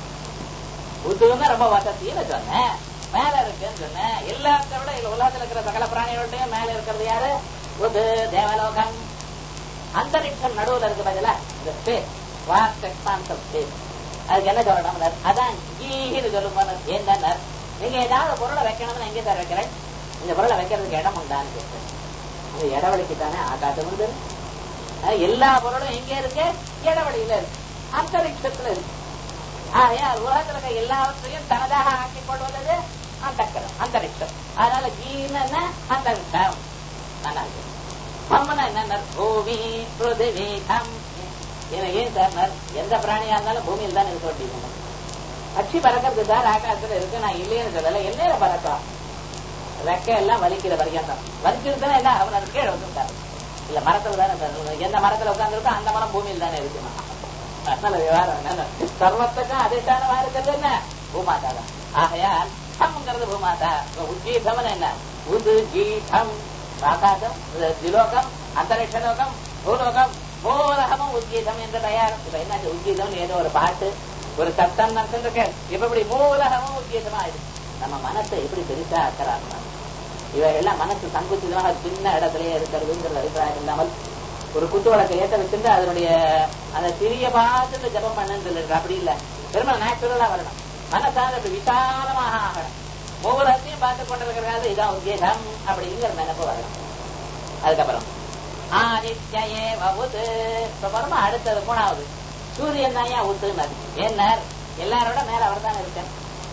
Speaker 1: உத்துன்னா ரொம்ப வசதின்னு சொன்னேன் மேல இருக்குன்னு சொன்னேன் எல்லாத்த விட இதுல உலகத்துல இருக்கிற சகல பிராணிகள்டையும் மேல இருக்கிறது யாரு உது தேவலோகம் அந்தரிக்ஷம் நடுவுல இருக்கு பதில இந்த space vast expanse of space அதுக்கு என்ன சொல்லணும் அதான் கீன்னு சொல்லும்போது என்ன நீங்க ஏதாவது பொருளை வைக்கணும்னு எங்கே சார் வைக்கிறேன் இந்த பொருளை வைக்கிறதுக்கு இடம் உண்டான்னு கேட்கிறேன் அந்த இடவெளிக்கு தானே ஆகாட்டம் உண்டு அஹ் எல்லா பொருளும் எங்க இருக்கு இடவெளியில இருக்கு அந்தரிக்ஷத்துல இருக்கு ஆகையால் உலகத்துல இருக்க எல்லாவற்றையும் தனதாக ஆக்கிக் கொள்வது அந்தக்கரம் அந்தரிக்ஷம் அதனால கீன்னு அந்தரிக்ஷம் நல்லா இருக்கு மம்மனா என்ன பூமி பிருதிவி கம் இவன் ஏன் சார் எந்த பிராணியா இருந்தாலும் பூமியில் தான் இருக்க வேண்டியது பட்சி பறக்கிறது சார் ஆகாசத்துல இருக்கு நான் இல்லைன்னு சொல்லல என்ன பறக்கும் ரெக்க எல்லாம் வலிக்கிற வரைக்கும் தான் வலிக்கிறது என்ன அவன் அது கீழே வந்துட்டார் இல்ல மரத்துல தானே சார் எந்த மரத்துல உட்கார்ந்துருக்கோ அந்த மரம் பூமியில் தானே இருக்கு அதனால விவகாரம் என்ன சர்வத்துக்கும் அதிஷ்டானமா இருக்கிறது என்ன பூமாதா தான் ஆகையால் தம்ங்கிறது பூமாதா உஜ்ஜீதம் என்ன உது ஜீதம் ஆகாசம் திலோகம் அந்தரிக்ஷ லோகம் பூலோகம் மூலகமும் உத்கீதம் என்ற தயார் இப்ப என்ன உத்கீதம் ஏதோ ஒரு பாட்டு ஒரு சத்தம் நடந்துட்டு இருக்கு இப்ப இப்படி மூலகமும் உத்கீதமா இருக்கு நம்ம மனசை எப்படி பெருசா ஆக்கிறாங்க இவைகள்லாம் மனசு சங்குச்சிதமாக சின்ன இடத்திலேயே இருக்கிறதுங்கிற அபிப்பிராயம் இல்லாமல் ஒரு குத்து வழக்கை ஏற்ற வச்சிருந்து அதனுடைய அந்த சிறிய பார்த்துட்டு ஜபம் பண்ணுன்னு சொல்லிருக்கு அப்படி இல்ல பெருமை நேச்சுரலா வரணும் மனசால அப்படி விசாலமாக ஆகணும்
Speaker 2: ஒவ்வொருத்தையும் பார்த்து கொண்டிருக்கிறது இதான் உத்கீதம் அப்படிங்கிற நினைப்பு வரலாம் அதுக்கப்புறம் ஆதித்யே வவுது இப்ப பாருமா அடுத்தது மூணாவது சூரியன் தான் ஏன் உத்துனார் ஏன்னார் எல்லாரோட மேல அவர் தான் இருக்கேன்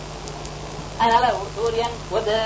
Speaker 2: அதனால சூரியன் உது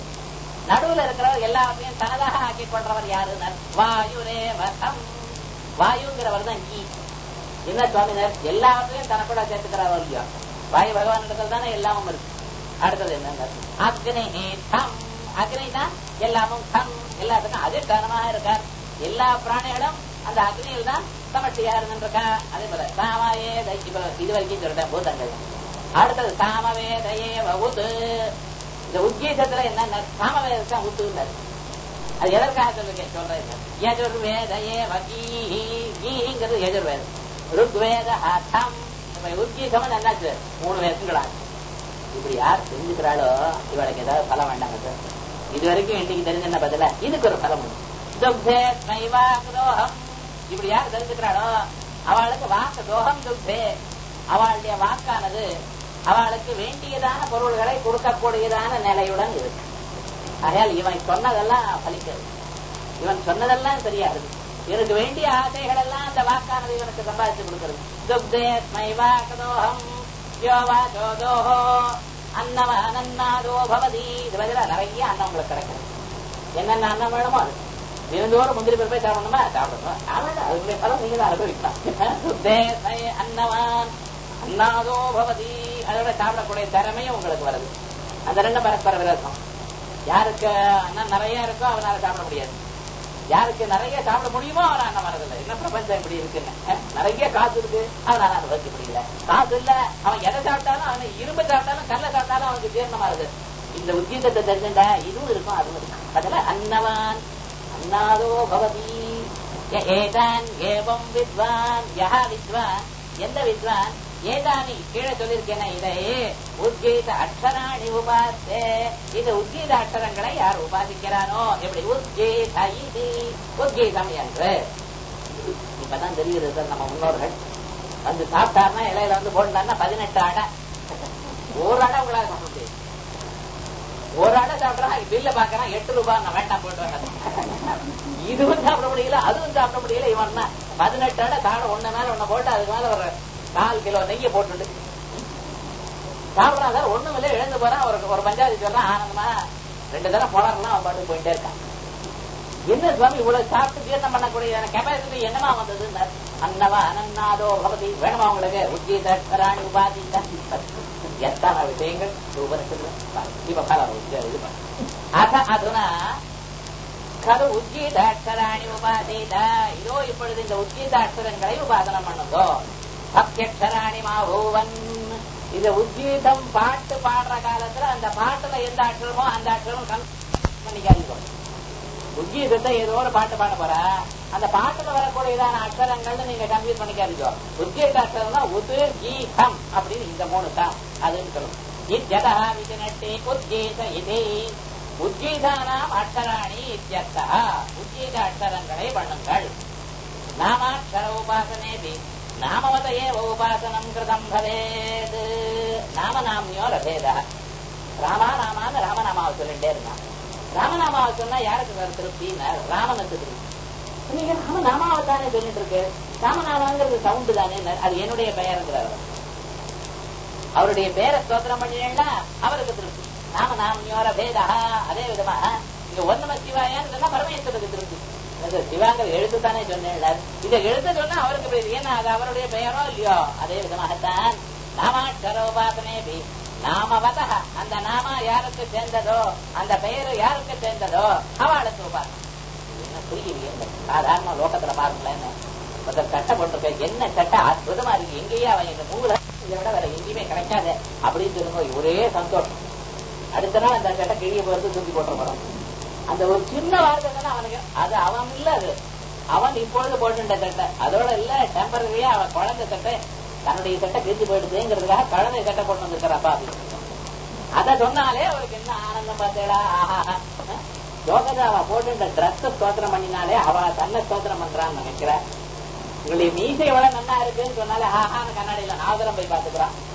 Speaker 2: நடுவுல இருக்கிறவர் எல்லாத்தையும் தனதாக ஆக்கி கொள்றவர் யாருன்னார் வாயுரே வசம் வாயுங்கிறவர் தான் கீ என்ன சுவாமினர் எல்லாத்தையும் தனக்கூட சேர்த்துக்கிறார் இல்லையோ வாயு பகவான் இடத்துல தானே எல்லாமும் இருக்கு அடுத்தது என்ன அக்னி தம் அக்னி தான் எல்லாமும் தம் எல்லாத்துக்கும் அதிஷ்டானமாக இருக்கார் எல்லா பிராணிகளும் அந்த அக்னியில் தான் சமஷ்டியா இருந்துருக்கா அதே போல சாமாயே இப்ப இது வரைக்கும் சொல்லிட்டேன் பூதங்கள் அடுத்தது சாமவேதையே உது இந்த உத்கீதத்துல என்ன சாமவேதத்தை உத்துனார் அது எதற்காக சொல்லுங்க சொல்றேன் யஜுர்வேதையே வகீங்கிறது யஜுர்வேதம் ருக்வேத ஹம் உத்கீதம் என்னாச்சு மூணு வேதங்களா இப்படி யார் தெரிஞ்சுக்கிறாளோ இவளுக்கு ஏதாவது பலம் வேண்டாங்க சார் இது வரைக்கும் இன்னைக்கு தெரிஞ்ச என்ன பதில இதுக்கு ஒரு பலம் உண்டு துக்தே ஸ்மைவாக்தோகம் இப்படி யார் தெரிஞ்சுக்கிறாளோ அவளுக்கு வாக்கு தோகம் துக்தே அவளுடைய வாக்கானது அவளுக்கு வேண்டியதான பொருள்களை கொடுக்கக்கூடியதான நிலையுடன் இருக்கு ஆகையால் இவன் சொன்னதெல்லாம் பலிக்கிறது இவன் சொன்னதெல்லாம் தெரியாது இவனுக்கு வேண்டிய ஆசைகள் எல்லாம் அந்த வாக்கானது இவனுக்கு சம்பாதிச்சு கொடுக்கிறது துக்தே ஸ்மைவாக்தோகம் யோவா ஜோதோஹோ அன்னவ அனன்னாதோ பவதி இது பதிலா நிறைய அன்னம் உங்களுக்கு கிடைக்கும் என்னென்ன அன்னம் வேணுமோ அது தினந்தோறும் முந்திரி பருப்பை சாப்பிடணுமா சாப்பிடணும் ஆமாம் அதுக்குள்ளே பலம் நீங்க தான் அனுபவிக்கலாம் அன்னவான் அன்னாதோ பவதி அதோட சாப்பிடக்கூடிய திறமையும் உங்களுக்கு வருது அந்த ரெண்டு பரஸ்பர விரோதம் யாருக்கு அண்ணன் நிறைய இருக்கோ அவனால சாப்பிட முடியாது யாருக்கு நிறைய சாப்பிட முடியுமோ அவன் அண்ணன் வரதில்லை என்ன பிரபஞ்சம் இப்படி இருக்குன்னு நிறைய காசு இருக்கு அவனால அனுபவிக்க முடியல காசு இல்ல அவன் எதை சாப்பிட்டாலும் அவன் இரும்பு சாப்பிட்டாலும் கல்ல சாப்பிட்டாலும் அவனுக்கு ஜீரணமாகுது இந்த உத்தீதத்தை தெரிஞ்சுட்டா இதுவும் இருக்கும் அதுவும் இருக்கும் அதுல அன்னவான் அன்னாதோ பவதி ஏதான் ஏவம் வித்வான் யஹா வித்வான் எந்த வித்வான் ஏதானி கீழே சொல்லியிருக்கேன் இதை உத்கீத அக்ஷராணி உபாசே இந்த உத்கீத அக்ஷரங்களை யார் உபாசிக்கிறானோ எப்படி உத்கீத இது உத்கீதம் என்று இப்பதான் தெரியுது சார் நம்ம முன்னோர்கள் வந்து சாப்பிட்டாருன்னா இலையில வந்து போட்டாருன்னா பதினெட்டு அடை ஒரு அடை உங்களால பண்ண முடியாது ஒரு அடை சாப்பிடறான் பில்ல பாக்குறான் எட்டு ரூபாய் நான் வேண்டாம் போட்டு வேண்டாம் இதுவும் சாப்பிட முடியல அதுவும் சாப்பிட முடியல இவன் பதினெட்டு அடை சாப்பிட ஒண்ணு மேல ஒண்ணு போட்டு அதுக்கு மேல ஒரு நாலு கிலோ நெய்ய போட்டுட்டு சாப்பிடறான் சார் ஒண்ணும் இல்ல எழுந்து போறான் ஒரு ஒரு பஞ்சாயத்து சொல்றான் ஆனந்தமா ரெண்டு தடவை போடலாம் அவன் பாட்டு போயிட்டே இருக்கான் என்ன சுவாமி இவ்வளவு சாப்பிட்டு ஜீரணம் பண்ணக்கூடிய கெப்பாசிட்டி என்னமா வந்தது அன்னவா அனன்னாதோ பகவதி வேணுமா உங்களுக்கு உத்கீத ராணி உபாதி எத்தனை விஷயங்கள் உபனிஷத்துல இப்ப காலம் இது பண்ண அத அதுனா கரு உத்கீதாட்சராணி உபாதீத இதோ இப்பொழுது இந்த உத்கீதாட்சரங்களை உபாதனம் பண்ணுதோ சத்தியக்ஷராணி மாபூவன் இந்த உத்கீதம் பாட்டு பாடுற காலத்துல அந்த பாட்டுல எந்த அக்ஷரமோ அந்த அக்ஷரம் பண்ணிக்காதீங்க உத்கீதத்தை ஏதோ ஒரு பாட்டு பாட போற அந்த பாட்டுல வரக்கூடியதான அக்ஷரங்கள்னு நீங்க கன்ஃபியூஸ் பண்ணிக்காதீங்க உத்கீத அக்ஷரம்னா உது கீதம் அப்படின்னு இந்த மூணு தான் அதுன்னு சொல்லணும் இத்யதா விதினட்டி உத்கீத இது உத்கீதானாம் அக்ஷராணி இத்தியர்த்தா உத்கீத அக்ஷரங்களை பண்ணுங்கள் நாமாட்சர உபாசனேபி நாமவத ஏவ உபாசனம் கிருதம் பவேத் நாமநாமியோ ரபேதா ராமா ராமான்னு ராமநாமாவை சொல்லிட்டே இருந்தான் ராமநாமாவை சொன்னா யாருக்கு வேற திருப்தின்னு ராமனுக்கு திருப்தி நீங்க ராமநாமாவை தானே சொல்லிட்டு இருக்கு ராமநாமாங்கிறது சவுண்டு தானே அது என்னுடைய பெயருங்கிறார் அவருடைய பேரை ஸ்தோத்திரம் பண்ணினா அவருக்கு திருப்தி நாம நாமியோர பேதா அதே விதமா இங்க ஒன்னம சிவாயான்னு சொன்னா பரமேஸ்வருக்கு திருப்தி சிவாங்கர் எழுத்து தானே சொன்னேன் இதை எழுத்து சொன்னா அவருக்கு பிரீதி ஏன்னா அது அவருடைய பெயரோ இல்லையோ அதே விதமாகத்தான் நாமாட்சரோபாசனேபி நாமவத அந்த நாம யாருக்கு சேர்ந்ததோ அந்த பெயர் யாருக்கு சேர்ந்ததோ அவளுக்கு உபாசனம் என்ன புரியலையே சாதாரண லோகத்துல பாருங்களேன் ஒருத்தர் சட்டை போட்டிருக்க என்ன சட்டை அற்புதமா இருக்கு எங்கேயே அவன் எங்க மூல இதை விட வேற எங்கேயுமே கிடைக்காது அப்படின்னு சொல்லுங்க ஒரே சந்தோஷம் அடுத்த நாள் அந்த சட்டை கிழிய போறது தூக்கி போட்டுற போறோம் அந்த ஒரு சின்ன வார்த்தை தானே அவனுக்கு அது அவன் இல்ல அது அவன் இப்பொழுது போட்டுட்ட சட்டை அதோட இல்ல டெம்பரரியா அவன் குழந்தை சட்டை தன்னுடைய சட்டை கிழிஞ்சு போயிடுதுங்கிறதுக்காக குழந்தை சட்டை போட்டு வந்திருக்கிறப்பா அப்படின்னு அத சொன்னாலே அவருக்கு என்ன ஆனந்தம் பார்த்தேடா ஆஹா யோகதா அவ போட்டு ட்ரெஸ் ஸ்தோத்திரம் பண்ணினாலே அவ தன்னை ஸ்தோத்திரம் பண்றான்னு நினைக்கிறேன் உங்களுடைய மீசை எவ்வளவு நல்லா இருக்குன்னு சொன்னாலே ஆஹான்னு கண்ணாடியில நாதரம் போய் பாத்துக்கிறான்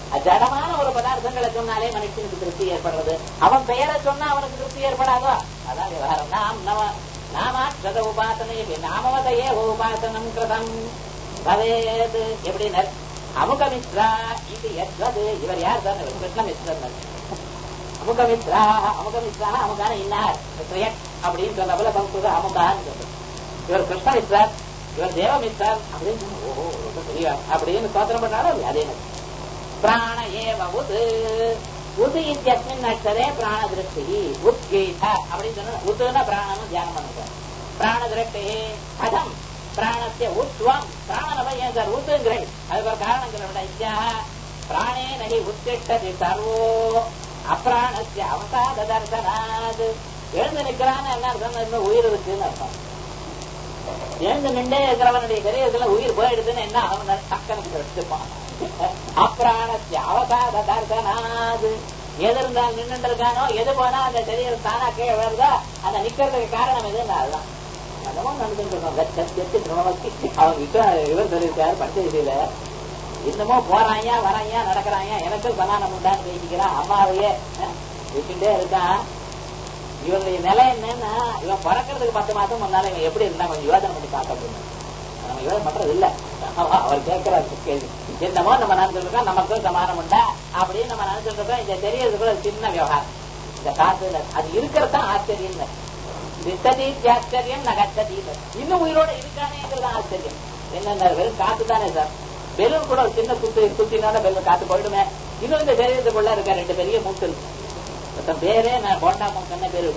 Speaker 2: ஜடமான ஒரு பதார்த்தங்களை சொன்னாலே மனுஷனுக்கு திருப்தி ஏற்படுறது அவன் பெயரை சொன்னா அவனுக்கு திருப்தி ஏற்படாதோ அதான் விவகாரம் நாம் நவ நாமாட்சத உபாசனை நாமவதையே உபாசனம் கிருதம் பவேது எப்படின்னு அமுகமித்ரா இது எத்வது இவர் யார் தான் கிருஷ்ணமித்ரன் அமுகமித்ரா அமுகமித்ரா அமுகான இன்னார் கிருஷ்ணயக் அப்படின்னு சொன்ன போல சம்ஸ்கிருத அமுகான்னு சொல்றது இவர் கிருஷ்ணமித்ரர் இவர் தேவமித்ரர் அப்படின்னு சொன்னா, ஓஹோ ரொம்ப பெரிய அப்படின்னு சோதனை பண்ணாலும் அதே மாதிரி பிராண ஏவ உது உது இத்தியஸ்மின் அக்ஷரே பிராண திருஷ்டி உத்கீத அப்படின்னு சொன்னா உதுன பிராணம் தியானம் பண்ணுங்க பிராண திருஷ்டி கதம் பிராணத்தை உத்வம் பிராணனவ ஏன் சார் உத்துங்கிறேன் அதுக்கு ஒரு காரணம் சொல்ல இத்தியா பிராணே நகி உத்திஷ்டதி சர்வோ அப்பிராணஸ்ய அவசாத தர்சனாது எழுந்து நிக்கிறான்னு என்ன அர்த்தம் இன்னும் உயிர் இருக்குன்னு அர்த்தம் எழுந்து நின்றே இருக்கிறவனுடைய சரீரத்துல உயிர் போயிடுதுன்னு என்ன அவன் டக்கனுக்கு எடுத்துப்பான் அப்பிராணஸ்ய அவசாத தர்சனாது எது இருந்தால் நின்று இருக்கானோ எது போனா அந்த சரீரம் தானா கீழே வருதோ அந்த நிக்கிறதுக்கு காரணம் எதுன்னு அதுதான் என்னமோ நடந்துட்டு இருக்கோம் சத்தியத்து பிரமவத்தி அவன் விக்ர இவர் சொல்லியிருக்காரு பஞ்சதியில இன்னமும் போறாயா வராயா நடக்கிறாயா எனக்கும் சமானம் உண்டான்னு பேசிக்கிறான் அம்மாவையே அஹ், விட்டுட்டே இருக்கான் இவனுடைய நிலை என்னன்னா இவன் பிறக்கிறதுக்கு பத்து மாசம் முன்னால இவன் எப்படி இருந்தா கொஞ்சம் யோசனை பண்ணி பார்க்க போகணும் நம்ம யோசனை பண்றது இல்ல அவ- அவர் கேட்கிறாரு கேள்வி என்னமோ நம்ம நினைச்சிட்டு இருக்கோம் நமக்கும் சமானம் உண்டா அப்படின்னு நம்ம நினைச்சிட்டு இருக்கோம் இந்த தெரியறதுக்குள்ள ஒரு சின்ன விவகாரம் இந்த காத்துல அது இருக்கிறது தான் ஆச்சரியம் வித்ததி ஆச்சரியம் நகத்ததி இன்னும் உயிரோட இருக்கானேங்கிறது ஆச்சரியம் என்ன வெறும் காத்து தானே சார் பெலூன் கூட ஒரு சின்ன குத்து குத்தினோட பெலூன் காத்து போயிடுமே இன்னும் இந்த சரீரத்துக்குள்ள இருக்க ரெண்டு பெரிய மூக்கு இருக்கு ஒருத்தன் பேரே நான் கோண்டா மூக்கன்னு பேரு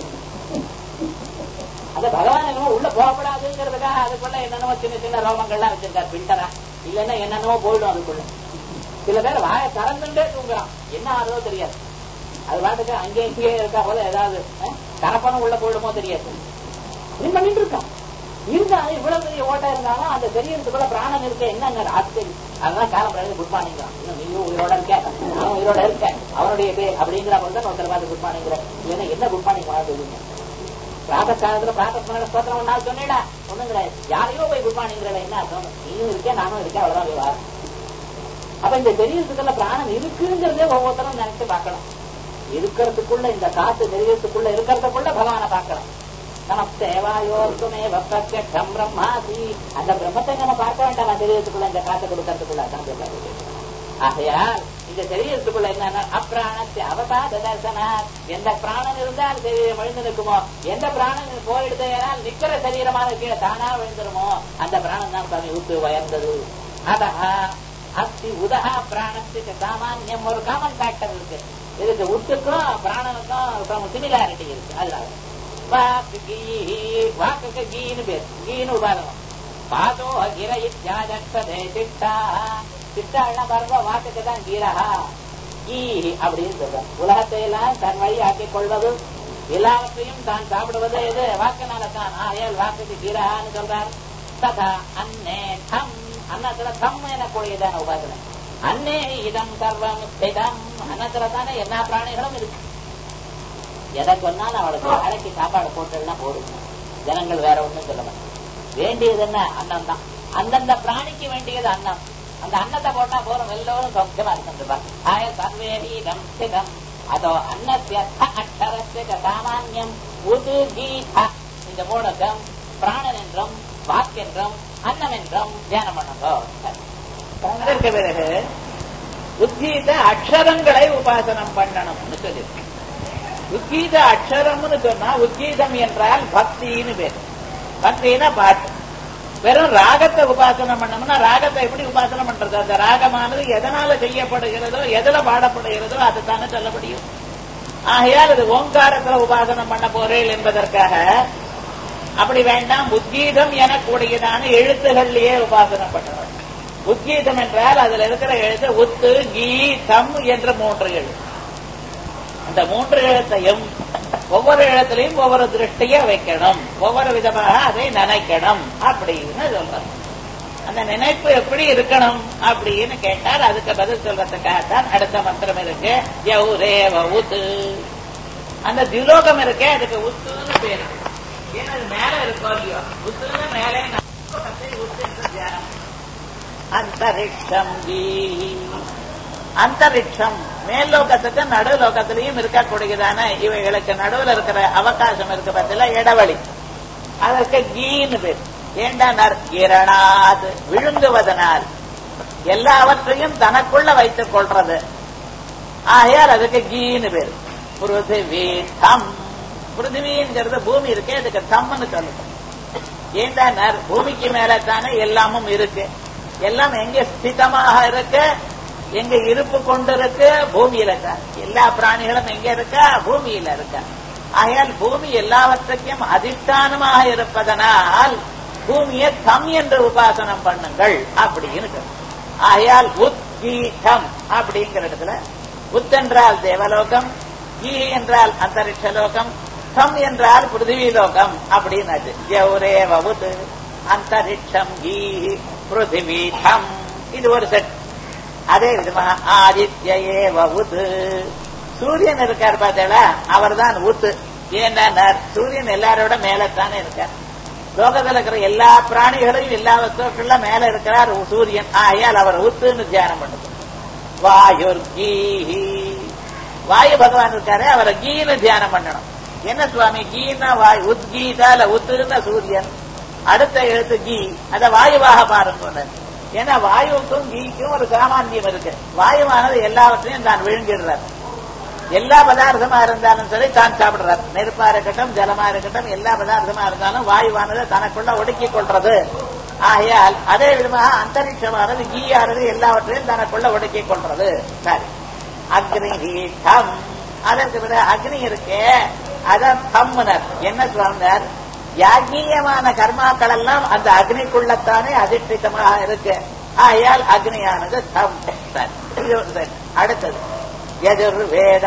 Speaker 2: அந்த பகவான் என்னமோ உள்ள போகப்படாதுங்கிறதுக்காக அதுக்குள்ள என்னென்னமோ சின்ன சின்ன ரோமங்கள்லாம் வச்சிருக்காரு பில்டரா இல்லைன்னா என்னென்னமோ போயிடும் அதுக்குள்ள சில பேர் வாயை திறந்துட்டே தூங்குறான் என்ன ஆகுதோ தெரியாது அது பாட்டுக்கு அங்கே இங்கே இருக்கா போல ஏதாவது அஹ், கரப்பணம் உள்ள போயிடுமோ தெரியாது இது பண்ணிட்டு இருக்கான் இருந்தாலும் இவ்வளவு பெரிய ஓட்டா இருந்தாலும் அந்த சரீரத்துக்குள்ள பிராணம் இருக்க என்ன ஆச்சரியம் அதெல்லாம் காலம் பிறகு குட் மார்னிங் இன்னும் நீயும் உயிரோட இருக்க நானும் உயிரோட இருக்க அவனுடைய பேர் அப்படிங்கிற போது தான் ஒருத்தர் பார்த்து குட் மார்னிங் இல்லைன்னா என்ன குட் மார்னிங் பண்ணா சொல்லுங்க பிராத காலத்துல பிரார்த்தனை பண்ண ஸ்தோத்திரம் ஒன்னா சொன்னேடா ஒண்ணும் கிடையாது யாரையோ போய் குட் மார்னிங் என்ன அர்த்தம் நீயும் இருக்கேன் நானும் இருக்கேன் அவ்வளவுதான் விவகாரம் அப்ப இந்த சரீரத்துக்குள்ள பிராணம் இருக்குங்கிறதே ஒவ்வொருத்தரும் நினைச்சு பார்க்கணும் இருக்கிறதுக்குள்ள இந்த காத்து சரீரத்துக்குள்ள இருக்கிறதுக்குள்ள பகவானை பார்க்கணும் நமஸ்தேவாயோர்க்குமே பிரத்யக்ஷம் பிரம்மாசி அந்த பிரம்மத்தை நம்ம பார்க்க வேண்டாம் சரீரத்துக்குள்ள இந்த காத்து கொடுக்கறதுக்குள்ள அதான் சொல்றாரு ஆகையால் இந்த சரீரத்துக்குள்ள என்னன்னா அப்பிராணத்தை அவசாத தர்சனா எந்த பிராணன் இருந்தால் சரீரம் விழுந்து நிற்குமோ எந்த பிராணன் போயிடுதேனால் நிக்கிற சரீரமான கீழே தானா விழுந்துருமோ அந்த பிராணன் தான் சுவாமி ஊத்து உயர்ந்தது அதஹா அஸ்தி உதகா பிராணத்துக்கு சாமானியம் ஒரு காமன் ஃபேக்டர் இருக்கு இதுக்கு உத்துக்கும் பிராணனுக்கும் சிமிலாரிட்டி இருக்கு அதனால வாக்கு கீ வாக்குக்கு கீன்னு பேர் கீன்னு உபாதனம் பாதோ கிர இத்தியாதே திட்டா திட்டாள்னா பாருங்க வாக்குக்கு தான் கீரஹா ஈ அப்படின்னு சொல்ற உலகத்தை எல்லாம் தன் வழி ஆக்கிக் கொள்வது எல்லாவற்றையும் தான் சாப்பிடுவது எது வாக்கினால தான் ஆகையால் வாக்குக்கு கீரஹான்னு சொல்றார் ததா அன்னே தம் அன்னத்துல தம் எனக்கூடியதான உபாசனை அன்னே இதம் சர்வம் ஸ்திதம் அன்னத்துல தானே எல்லா பிராணிகளும் இருக்கு எதை சொன்னாலும் அவளுக்கு வேலைக்கு சாப்பாடு போட்டுன்னா போதும் ஜனங்கள் வேற ஒண்ணும் சொல்ல மாட்டாங்க வேண்டியது என்ன அன்னம் தான் அந்தந்த பிராணிக்கு வேண்டியது அன்னம் அந்த அன்னத்தை போட்டா போறோம் எல்லோரும் சௌக்கியமா இருக்கின்றா ஆய சர்வேதி இதம் ஸ்திதம் அதோ அன்னத்திய அக்ஷரஸ்ய சாமானியம் உது கீத இந்த மூணுக்கும் பிராணன் என்றும் வாக்கென்றும் அன்னம் என்றும் தியானம் பண்ணுங்க அதற்கு பிறகு உத்கீத அக்ஷரங்களை உபாசனம் பண்ணணும்னு சொல்லி உத்கீத அக்ஷரம்னு சொன்னா உத்கீதம் என்றால் பக்தின்னு பேர் பக்தினா பாட்டு வெறும் ராகத்தை உபாசனம் பண்ணோம்னா ராகத்தை எப்படி உபாசனம் பண்றது அந்த ராகமானது எதனால செய்யப்படுகிறதோ எதுல பாடப்படுகிறதோ அதுதானே சொல்ல முடியும் ஆகையால் இது ஓங்காரத்துல உபாசனம் பண்ண போறேன் என்பதற்காக அப்படி வேண்டாம் உத்கீதம் எனக்கூடியதான எழுத்துகள்லயே உபாசனம் பண்ணணும் உத்கீதம் என்றால் அதுல இருக்கிற எழுத்து உத்து கீதம் என்ற மூன்று எழுத்து அந்த மூன்று எழுத்தையும் ஒவ்வொரு இடத்திலையும் ஒவ்வொரு திருஷ்டிய வைக்கணும் ஒவ்வொரு விதமாக அதை நினைக்கணும் அப்படின்னு சொல்றாங்க அந்த நினைப்பு எப்படி இருக்கணும் அப்படின்னு கேட்டால் அதுக்கு பதில் சொல்றதுக்காகத்தான் அடுத்த மந்திரம் இருக்கு யௌரேவ உத்து அந்த திலோகம் இருக்கே அதுக்கு உத்துன்னு பேரு ஏன்னா அது மேல இருக்கோ இல்லையோ உத்துன்னு மேலே உத்து என்று தியானம் அந்தரிக்ஷம் ஜீ அந்தரிக்ஷம் மேல் லோகத்துக்கு நடு லோகத்திலையும் இருக்கக்கூடியதான இவைகளுக்கு நடுவில் இருக்கிற அவகாசம் இருக்கு பத்தில இடைவெளி அதற்கு கீன்னு பேர் ஏண்டானார் கிரணாது விழுங்குவதனால் எல்லாவற்றையும் தனக்குள்ள வைத்துக் கொள்றது ஆகையால் அதுக்கு கீன்னு பேர் பிருத்திவி தம் பிருத்திவிங்கிறது பூமி இருக்கே அதுக்கு தம்னு சொல்லுது ஏண்டானார் பூமிக்கு மேல தானே எல்லாமும் இருக்கு எல்லாம் எங்க ஸ்திதமாக இருக்கு எங்க இருப்பு கொண்டு இருக்கு பூமியில தான் எல்லா பிராணிகளும் எங்க இருக்கா பூமியில இருக்கா ஆகையால் பூமி எல்லாவற்றுக்கும் அதிஷ்டானமாக இருப்பதனால் பூமியை தம் என்று உபாசனம் பண்ணுங்கள் அப்படின்னு சொல்லு. ஆகையால் உத்கீதம் அப்படிங்கிற இடத்துல உத் என்றால் தேவலோகம் கீ என்றால் அந்தரிக்ஷ லோகம் தம் என்றால் பிருத்திவி லோகம் அப்படின்னு ஜௌரேவ உத் அந்தரிக்ஷம் கீ பிருத்திவி தம் இது ஒரு செட் அதே விதமா ஆதித்ய ஏவ உத் சூரியன் இருக்கார் பார்த்தீங்களா அவர் தான் உத்து ஏன்னா சூரியன் எல்லாரோட மேலத்தானே இருக்கார் லோகத்தில் இருக்கிற எல்லா பிராணிகளையும் எல்லா வஸ்துக்குள்ள மேல இருக்கிறார் சூரியன் ஆகையால் அவர் உத்துன்னு தியானம் பண்ணுது வாயுர் கீஹி வாயு பகவான் இருக்காரு அவரை கீன்னு தியானம் பண்ணணும் என்ன சுவாமி கீன்னா வாயு உத்கீதா இல்ல உத்துன்னா சூரியன் அடுத்த எழுத்து கீ அத வாயுவாக பாருங்க ஏன்னா வாயுவுக்கும் கீக்கும் ஒரு சாமானியம் இருக்கு வாயுவானது எல்லாவற்றையும் தான் விழுங்கிடுறார் எல்லா பதார்த்தமா இருந்தாலும் சரி தான் சாப்பிடுறார் நெருப்பா இருக்கட்டும் ஜலமா இருக்கட்டும் எல்லா பதார்த்தமா இருந்தாலும் வாயுவானது தனக்குள்ள ஒடுக்கிக் கொள்றது ஆகையால் அதே விதமாக அந்தரிக்ஷமானது கீயானது எல்லாவற்றையும் தனக்குள்ள ஒடுக்கிக் கொள்றது சரி அக்னி தம் அதற்கு பிறகு அக்னி இருக்கே அதான் தம்முனர் என்ன சுவாமினார் யாகியமான கர்மாக்கள் எல்லாம் அந்த அக்னிக்குள்ளத்தானே அதிஷ்டிதமாக இருக்கு ஆகையால் அக்னியானது தம் சரி இது ஒரு சரி அடுத்தது यजुर्वेद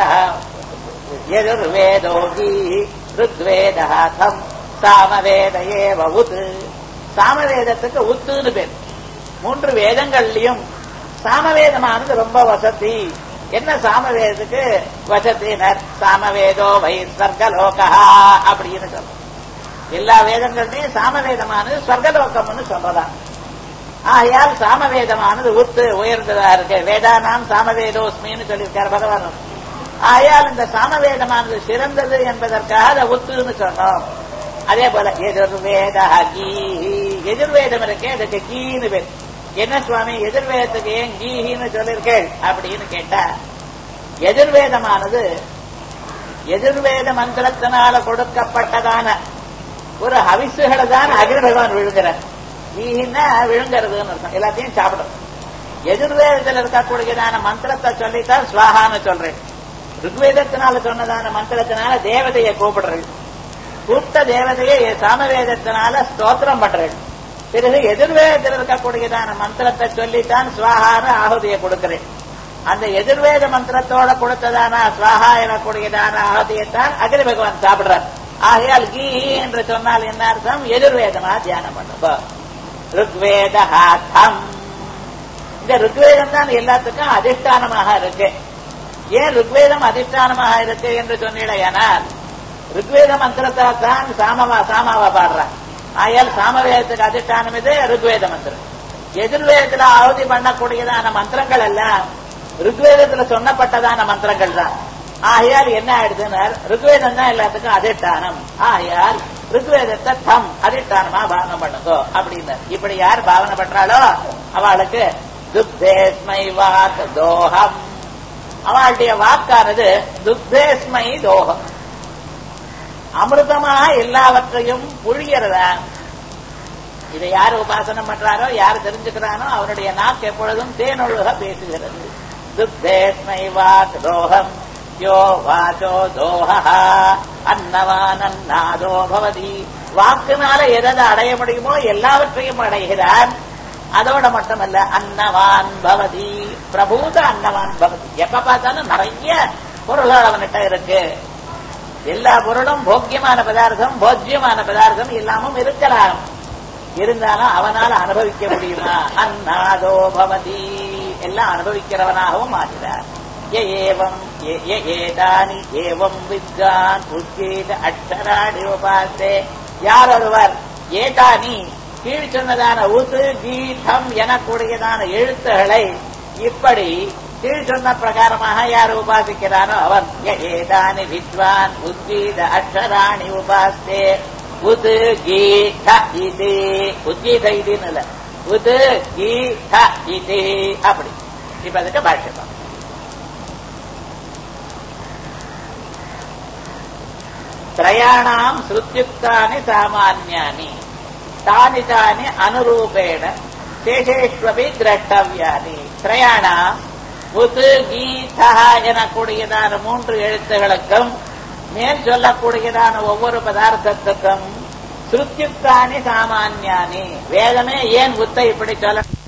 Speaker 2: यजुर्वेदोगी ருத்வேத தம் சாமவேத ஏவ உத் சாமவேதத்துக்கு உத்துன்னு பேர் மூன்று வேதங்கள்லயும் சாமவேதமானது ரொம்ப வசதி என்ன சாமவேதத்துக்கு வசத்தினர் சாமவேதோ வை ஸ்வர்கலோகா அப்படின்னு சொல்றோம் எல்லா வேதங்கள்லயும் சாமவேதமானது ஸ்வர்கலோகம்னு சொல்றதா ஆகையால் சாமவேதமானது உத்து உயர்ந்ததா இருக்கு வேதானாம் சாமவேதோஸ்மின்னு சொல்லியிருக்கார் பகவான் ஆகையால் இந்த சாமவேதமானது சிறந்தது என்பதற்காக அதை உத்துன்னு சொன்னோம் அதே போல எதிர்வேத கீ எதிர்வேதம் இருக்கே அதுக்கு கீன்னு பேர் என்ன சுவாமி எதிர்வேதத்துக்கு ஏன் கீஹின்னு சொல்லியிருக்கேள் அப்படின்னு கேட்டா எதிர்வேதமானது எதிர்வேத மந்திரத்தினால கொடுக்கப்பட்டதான ஒரு ஹவிசுகளை தான் அகில பகவான் விழுகிறார் ஈன்னா விழுங்கிறதுன்னு அர்த்தம் எல்லாத்தையும் சாப்பிடும் எதிர்வேதத்தில் இருக்கக்கூடியதான மந்திரத்தை சொல்லித்தான் ஸ்வாகான்னு சொல்றேன் ருக்வேதத்தினால சொன்னதான மந்திரத்தினால தேவதையை கூப்பிடுறேன் கூப்பிட்ட தேவதையை சாமவேதத்தினால ஸ்தோத்திரம் பண்றேன் பிறகு எதிர்வேதத்தில் இருக்கக்கூடியதான மந்திரத்தை சொல்லித்தான் ஸ்வாகான்னு ஆகுதியை கொடுக்கிறேன் அந்த எதிர்வேத மந்திரத்தோட கொடுத்ததான ஸ்வாகா எனக்கூடியதான ஆகுதியைத்தான் அகில பகவான் சாப்பிடுறார் ஆகையால் கீ என்று சொன்னால் என்ன அர்த்தம் எதிர்வேதமா தியானம் பண்ணுங்க ருக்வேதம் இந்த ருக்வேதம் தான் எல்லாத்துக்கும் அதிஷ்டானமாக இருக்கு ஏன் ருக்வேதம் அதிஷ்டானமாக இருக்கு என்று சொன்னீடையானால் ருக்வேத மந்திரத்தை தான் சாமவா சாமாவா பாடுறான் ஆயால் சாமவேதத்துக்கு அதிஷ்டானம் இது ருக்வேத மந்திரம் எதிர்வேதத்துல ஆகுதி பண்ணக்கூடியதான மந்திரங்கள் எல்லாம் ருக்வேதத்துல சொன்னப்பட்டதான மந்திரங்கள் தான் ஆகையால் என்ன ஆயிடுதுன்னா ருக்வேதம் தான் எல்லாத்துக்கும் அதிஷ்டானம் ஆகையால் ருக்வேதத்தை தம் அதிஷ்டானமா பாவனை பண்ணுங்கோ அப்படின்னு இப்படி யார் பாவனை பண்றாளோ அவளுக்கு துக்தேஸ்மை வாக் தோகம் அவளுடைய வாக்கானது துக்தேஸ்மை தோகம் அமிர்தமா எல்லாவற்றையும் புழியறதா இதை யார் உபாசனம் பண்றாரோ யார் தெரிஞ்சுக்கிறானோ அவருடைய நாக்கு எப்பொழுதும் தேனொழுக பேசுகிறது துக்தேஸ்மை வாக் தோகம் யோ வாச்சோ தோஹா அன்னவான் அன்னாதோ பவதி வாக்குனால எதை அடைய முடியுமோ எல்லாவற்றையும் அடைகிறார் அதோட மட்டுமல்ல அன்னவான் பவதி பிரபூத அன்னவான் பவதி எப்ப பார்த்தாலும் நிறைய பொருள்கள் அவன்கிட்ட இருக்கு எல்லா பொருளும் போக்கியமான பதார்த்தம் போஜ்யமான பதார்த்தம் எல்லாமும் இருக்கலாம் இருந்தாலும் அவனால் அனுபவிக்க முடியுமா அன்னாதோ பவதி எல்லாம் அனுபவிக்கிறவனாகவும் மாறுகிறார் ஏவம் ஏதானி ஏவம் வித்வான் உத்கீத அக்ஷராணி உபாசே யார் ஒருவர் ஏதானி கீழ் சொன்னதான உது கீதம் எனக்கூடியதான எழுத்துகளை இப்படி கீழ் சொன்ன பிரகாரமாக யார் உபாசிக்கிறானோ அவன் ய ஏதானி வித்வான் உத்கீத அக்ஷராணி உபாஸ்தே உது கீத இது உத்கீத இதுன்னு இல்ல உது கீத இது அப்படி இப்ப அதுக்கு பாஷ்யம் त्रयाणाम् श्रुत्युक्तानि सामान्यानि तानि तानि अनुरूपेण சேஷேஷ்வபி திரஷ்டவியானி திரயாணா உது கீதா எனக்கூடியதான மூன்று எழுத்துகளுக்கும் மேல் சொல்லக்கூடியதான ஒவ்வொரு பதார்த்தத்துக்கும் ஸ்ருத்யுக்தானி சாமானியானி வேதமே ஏன் உத்தை இப்படி சொல்ல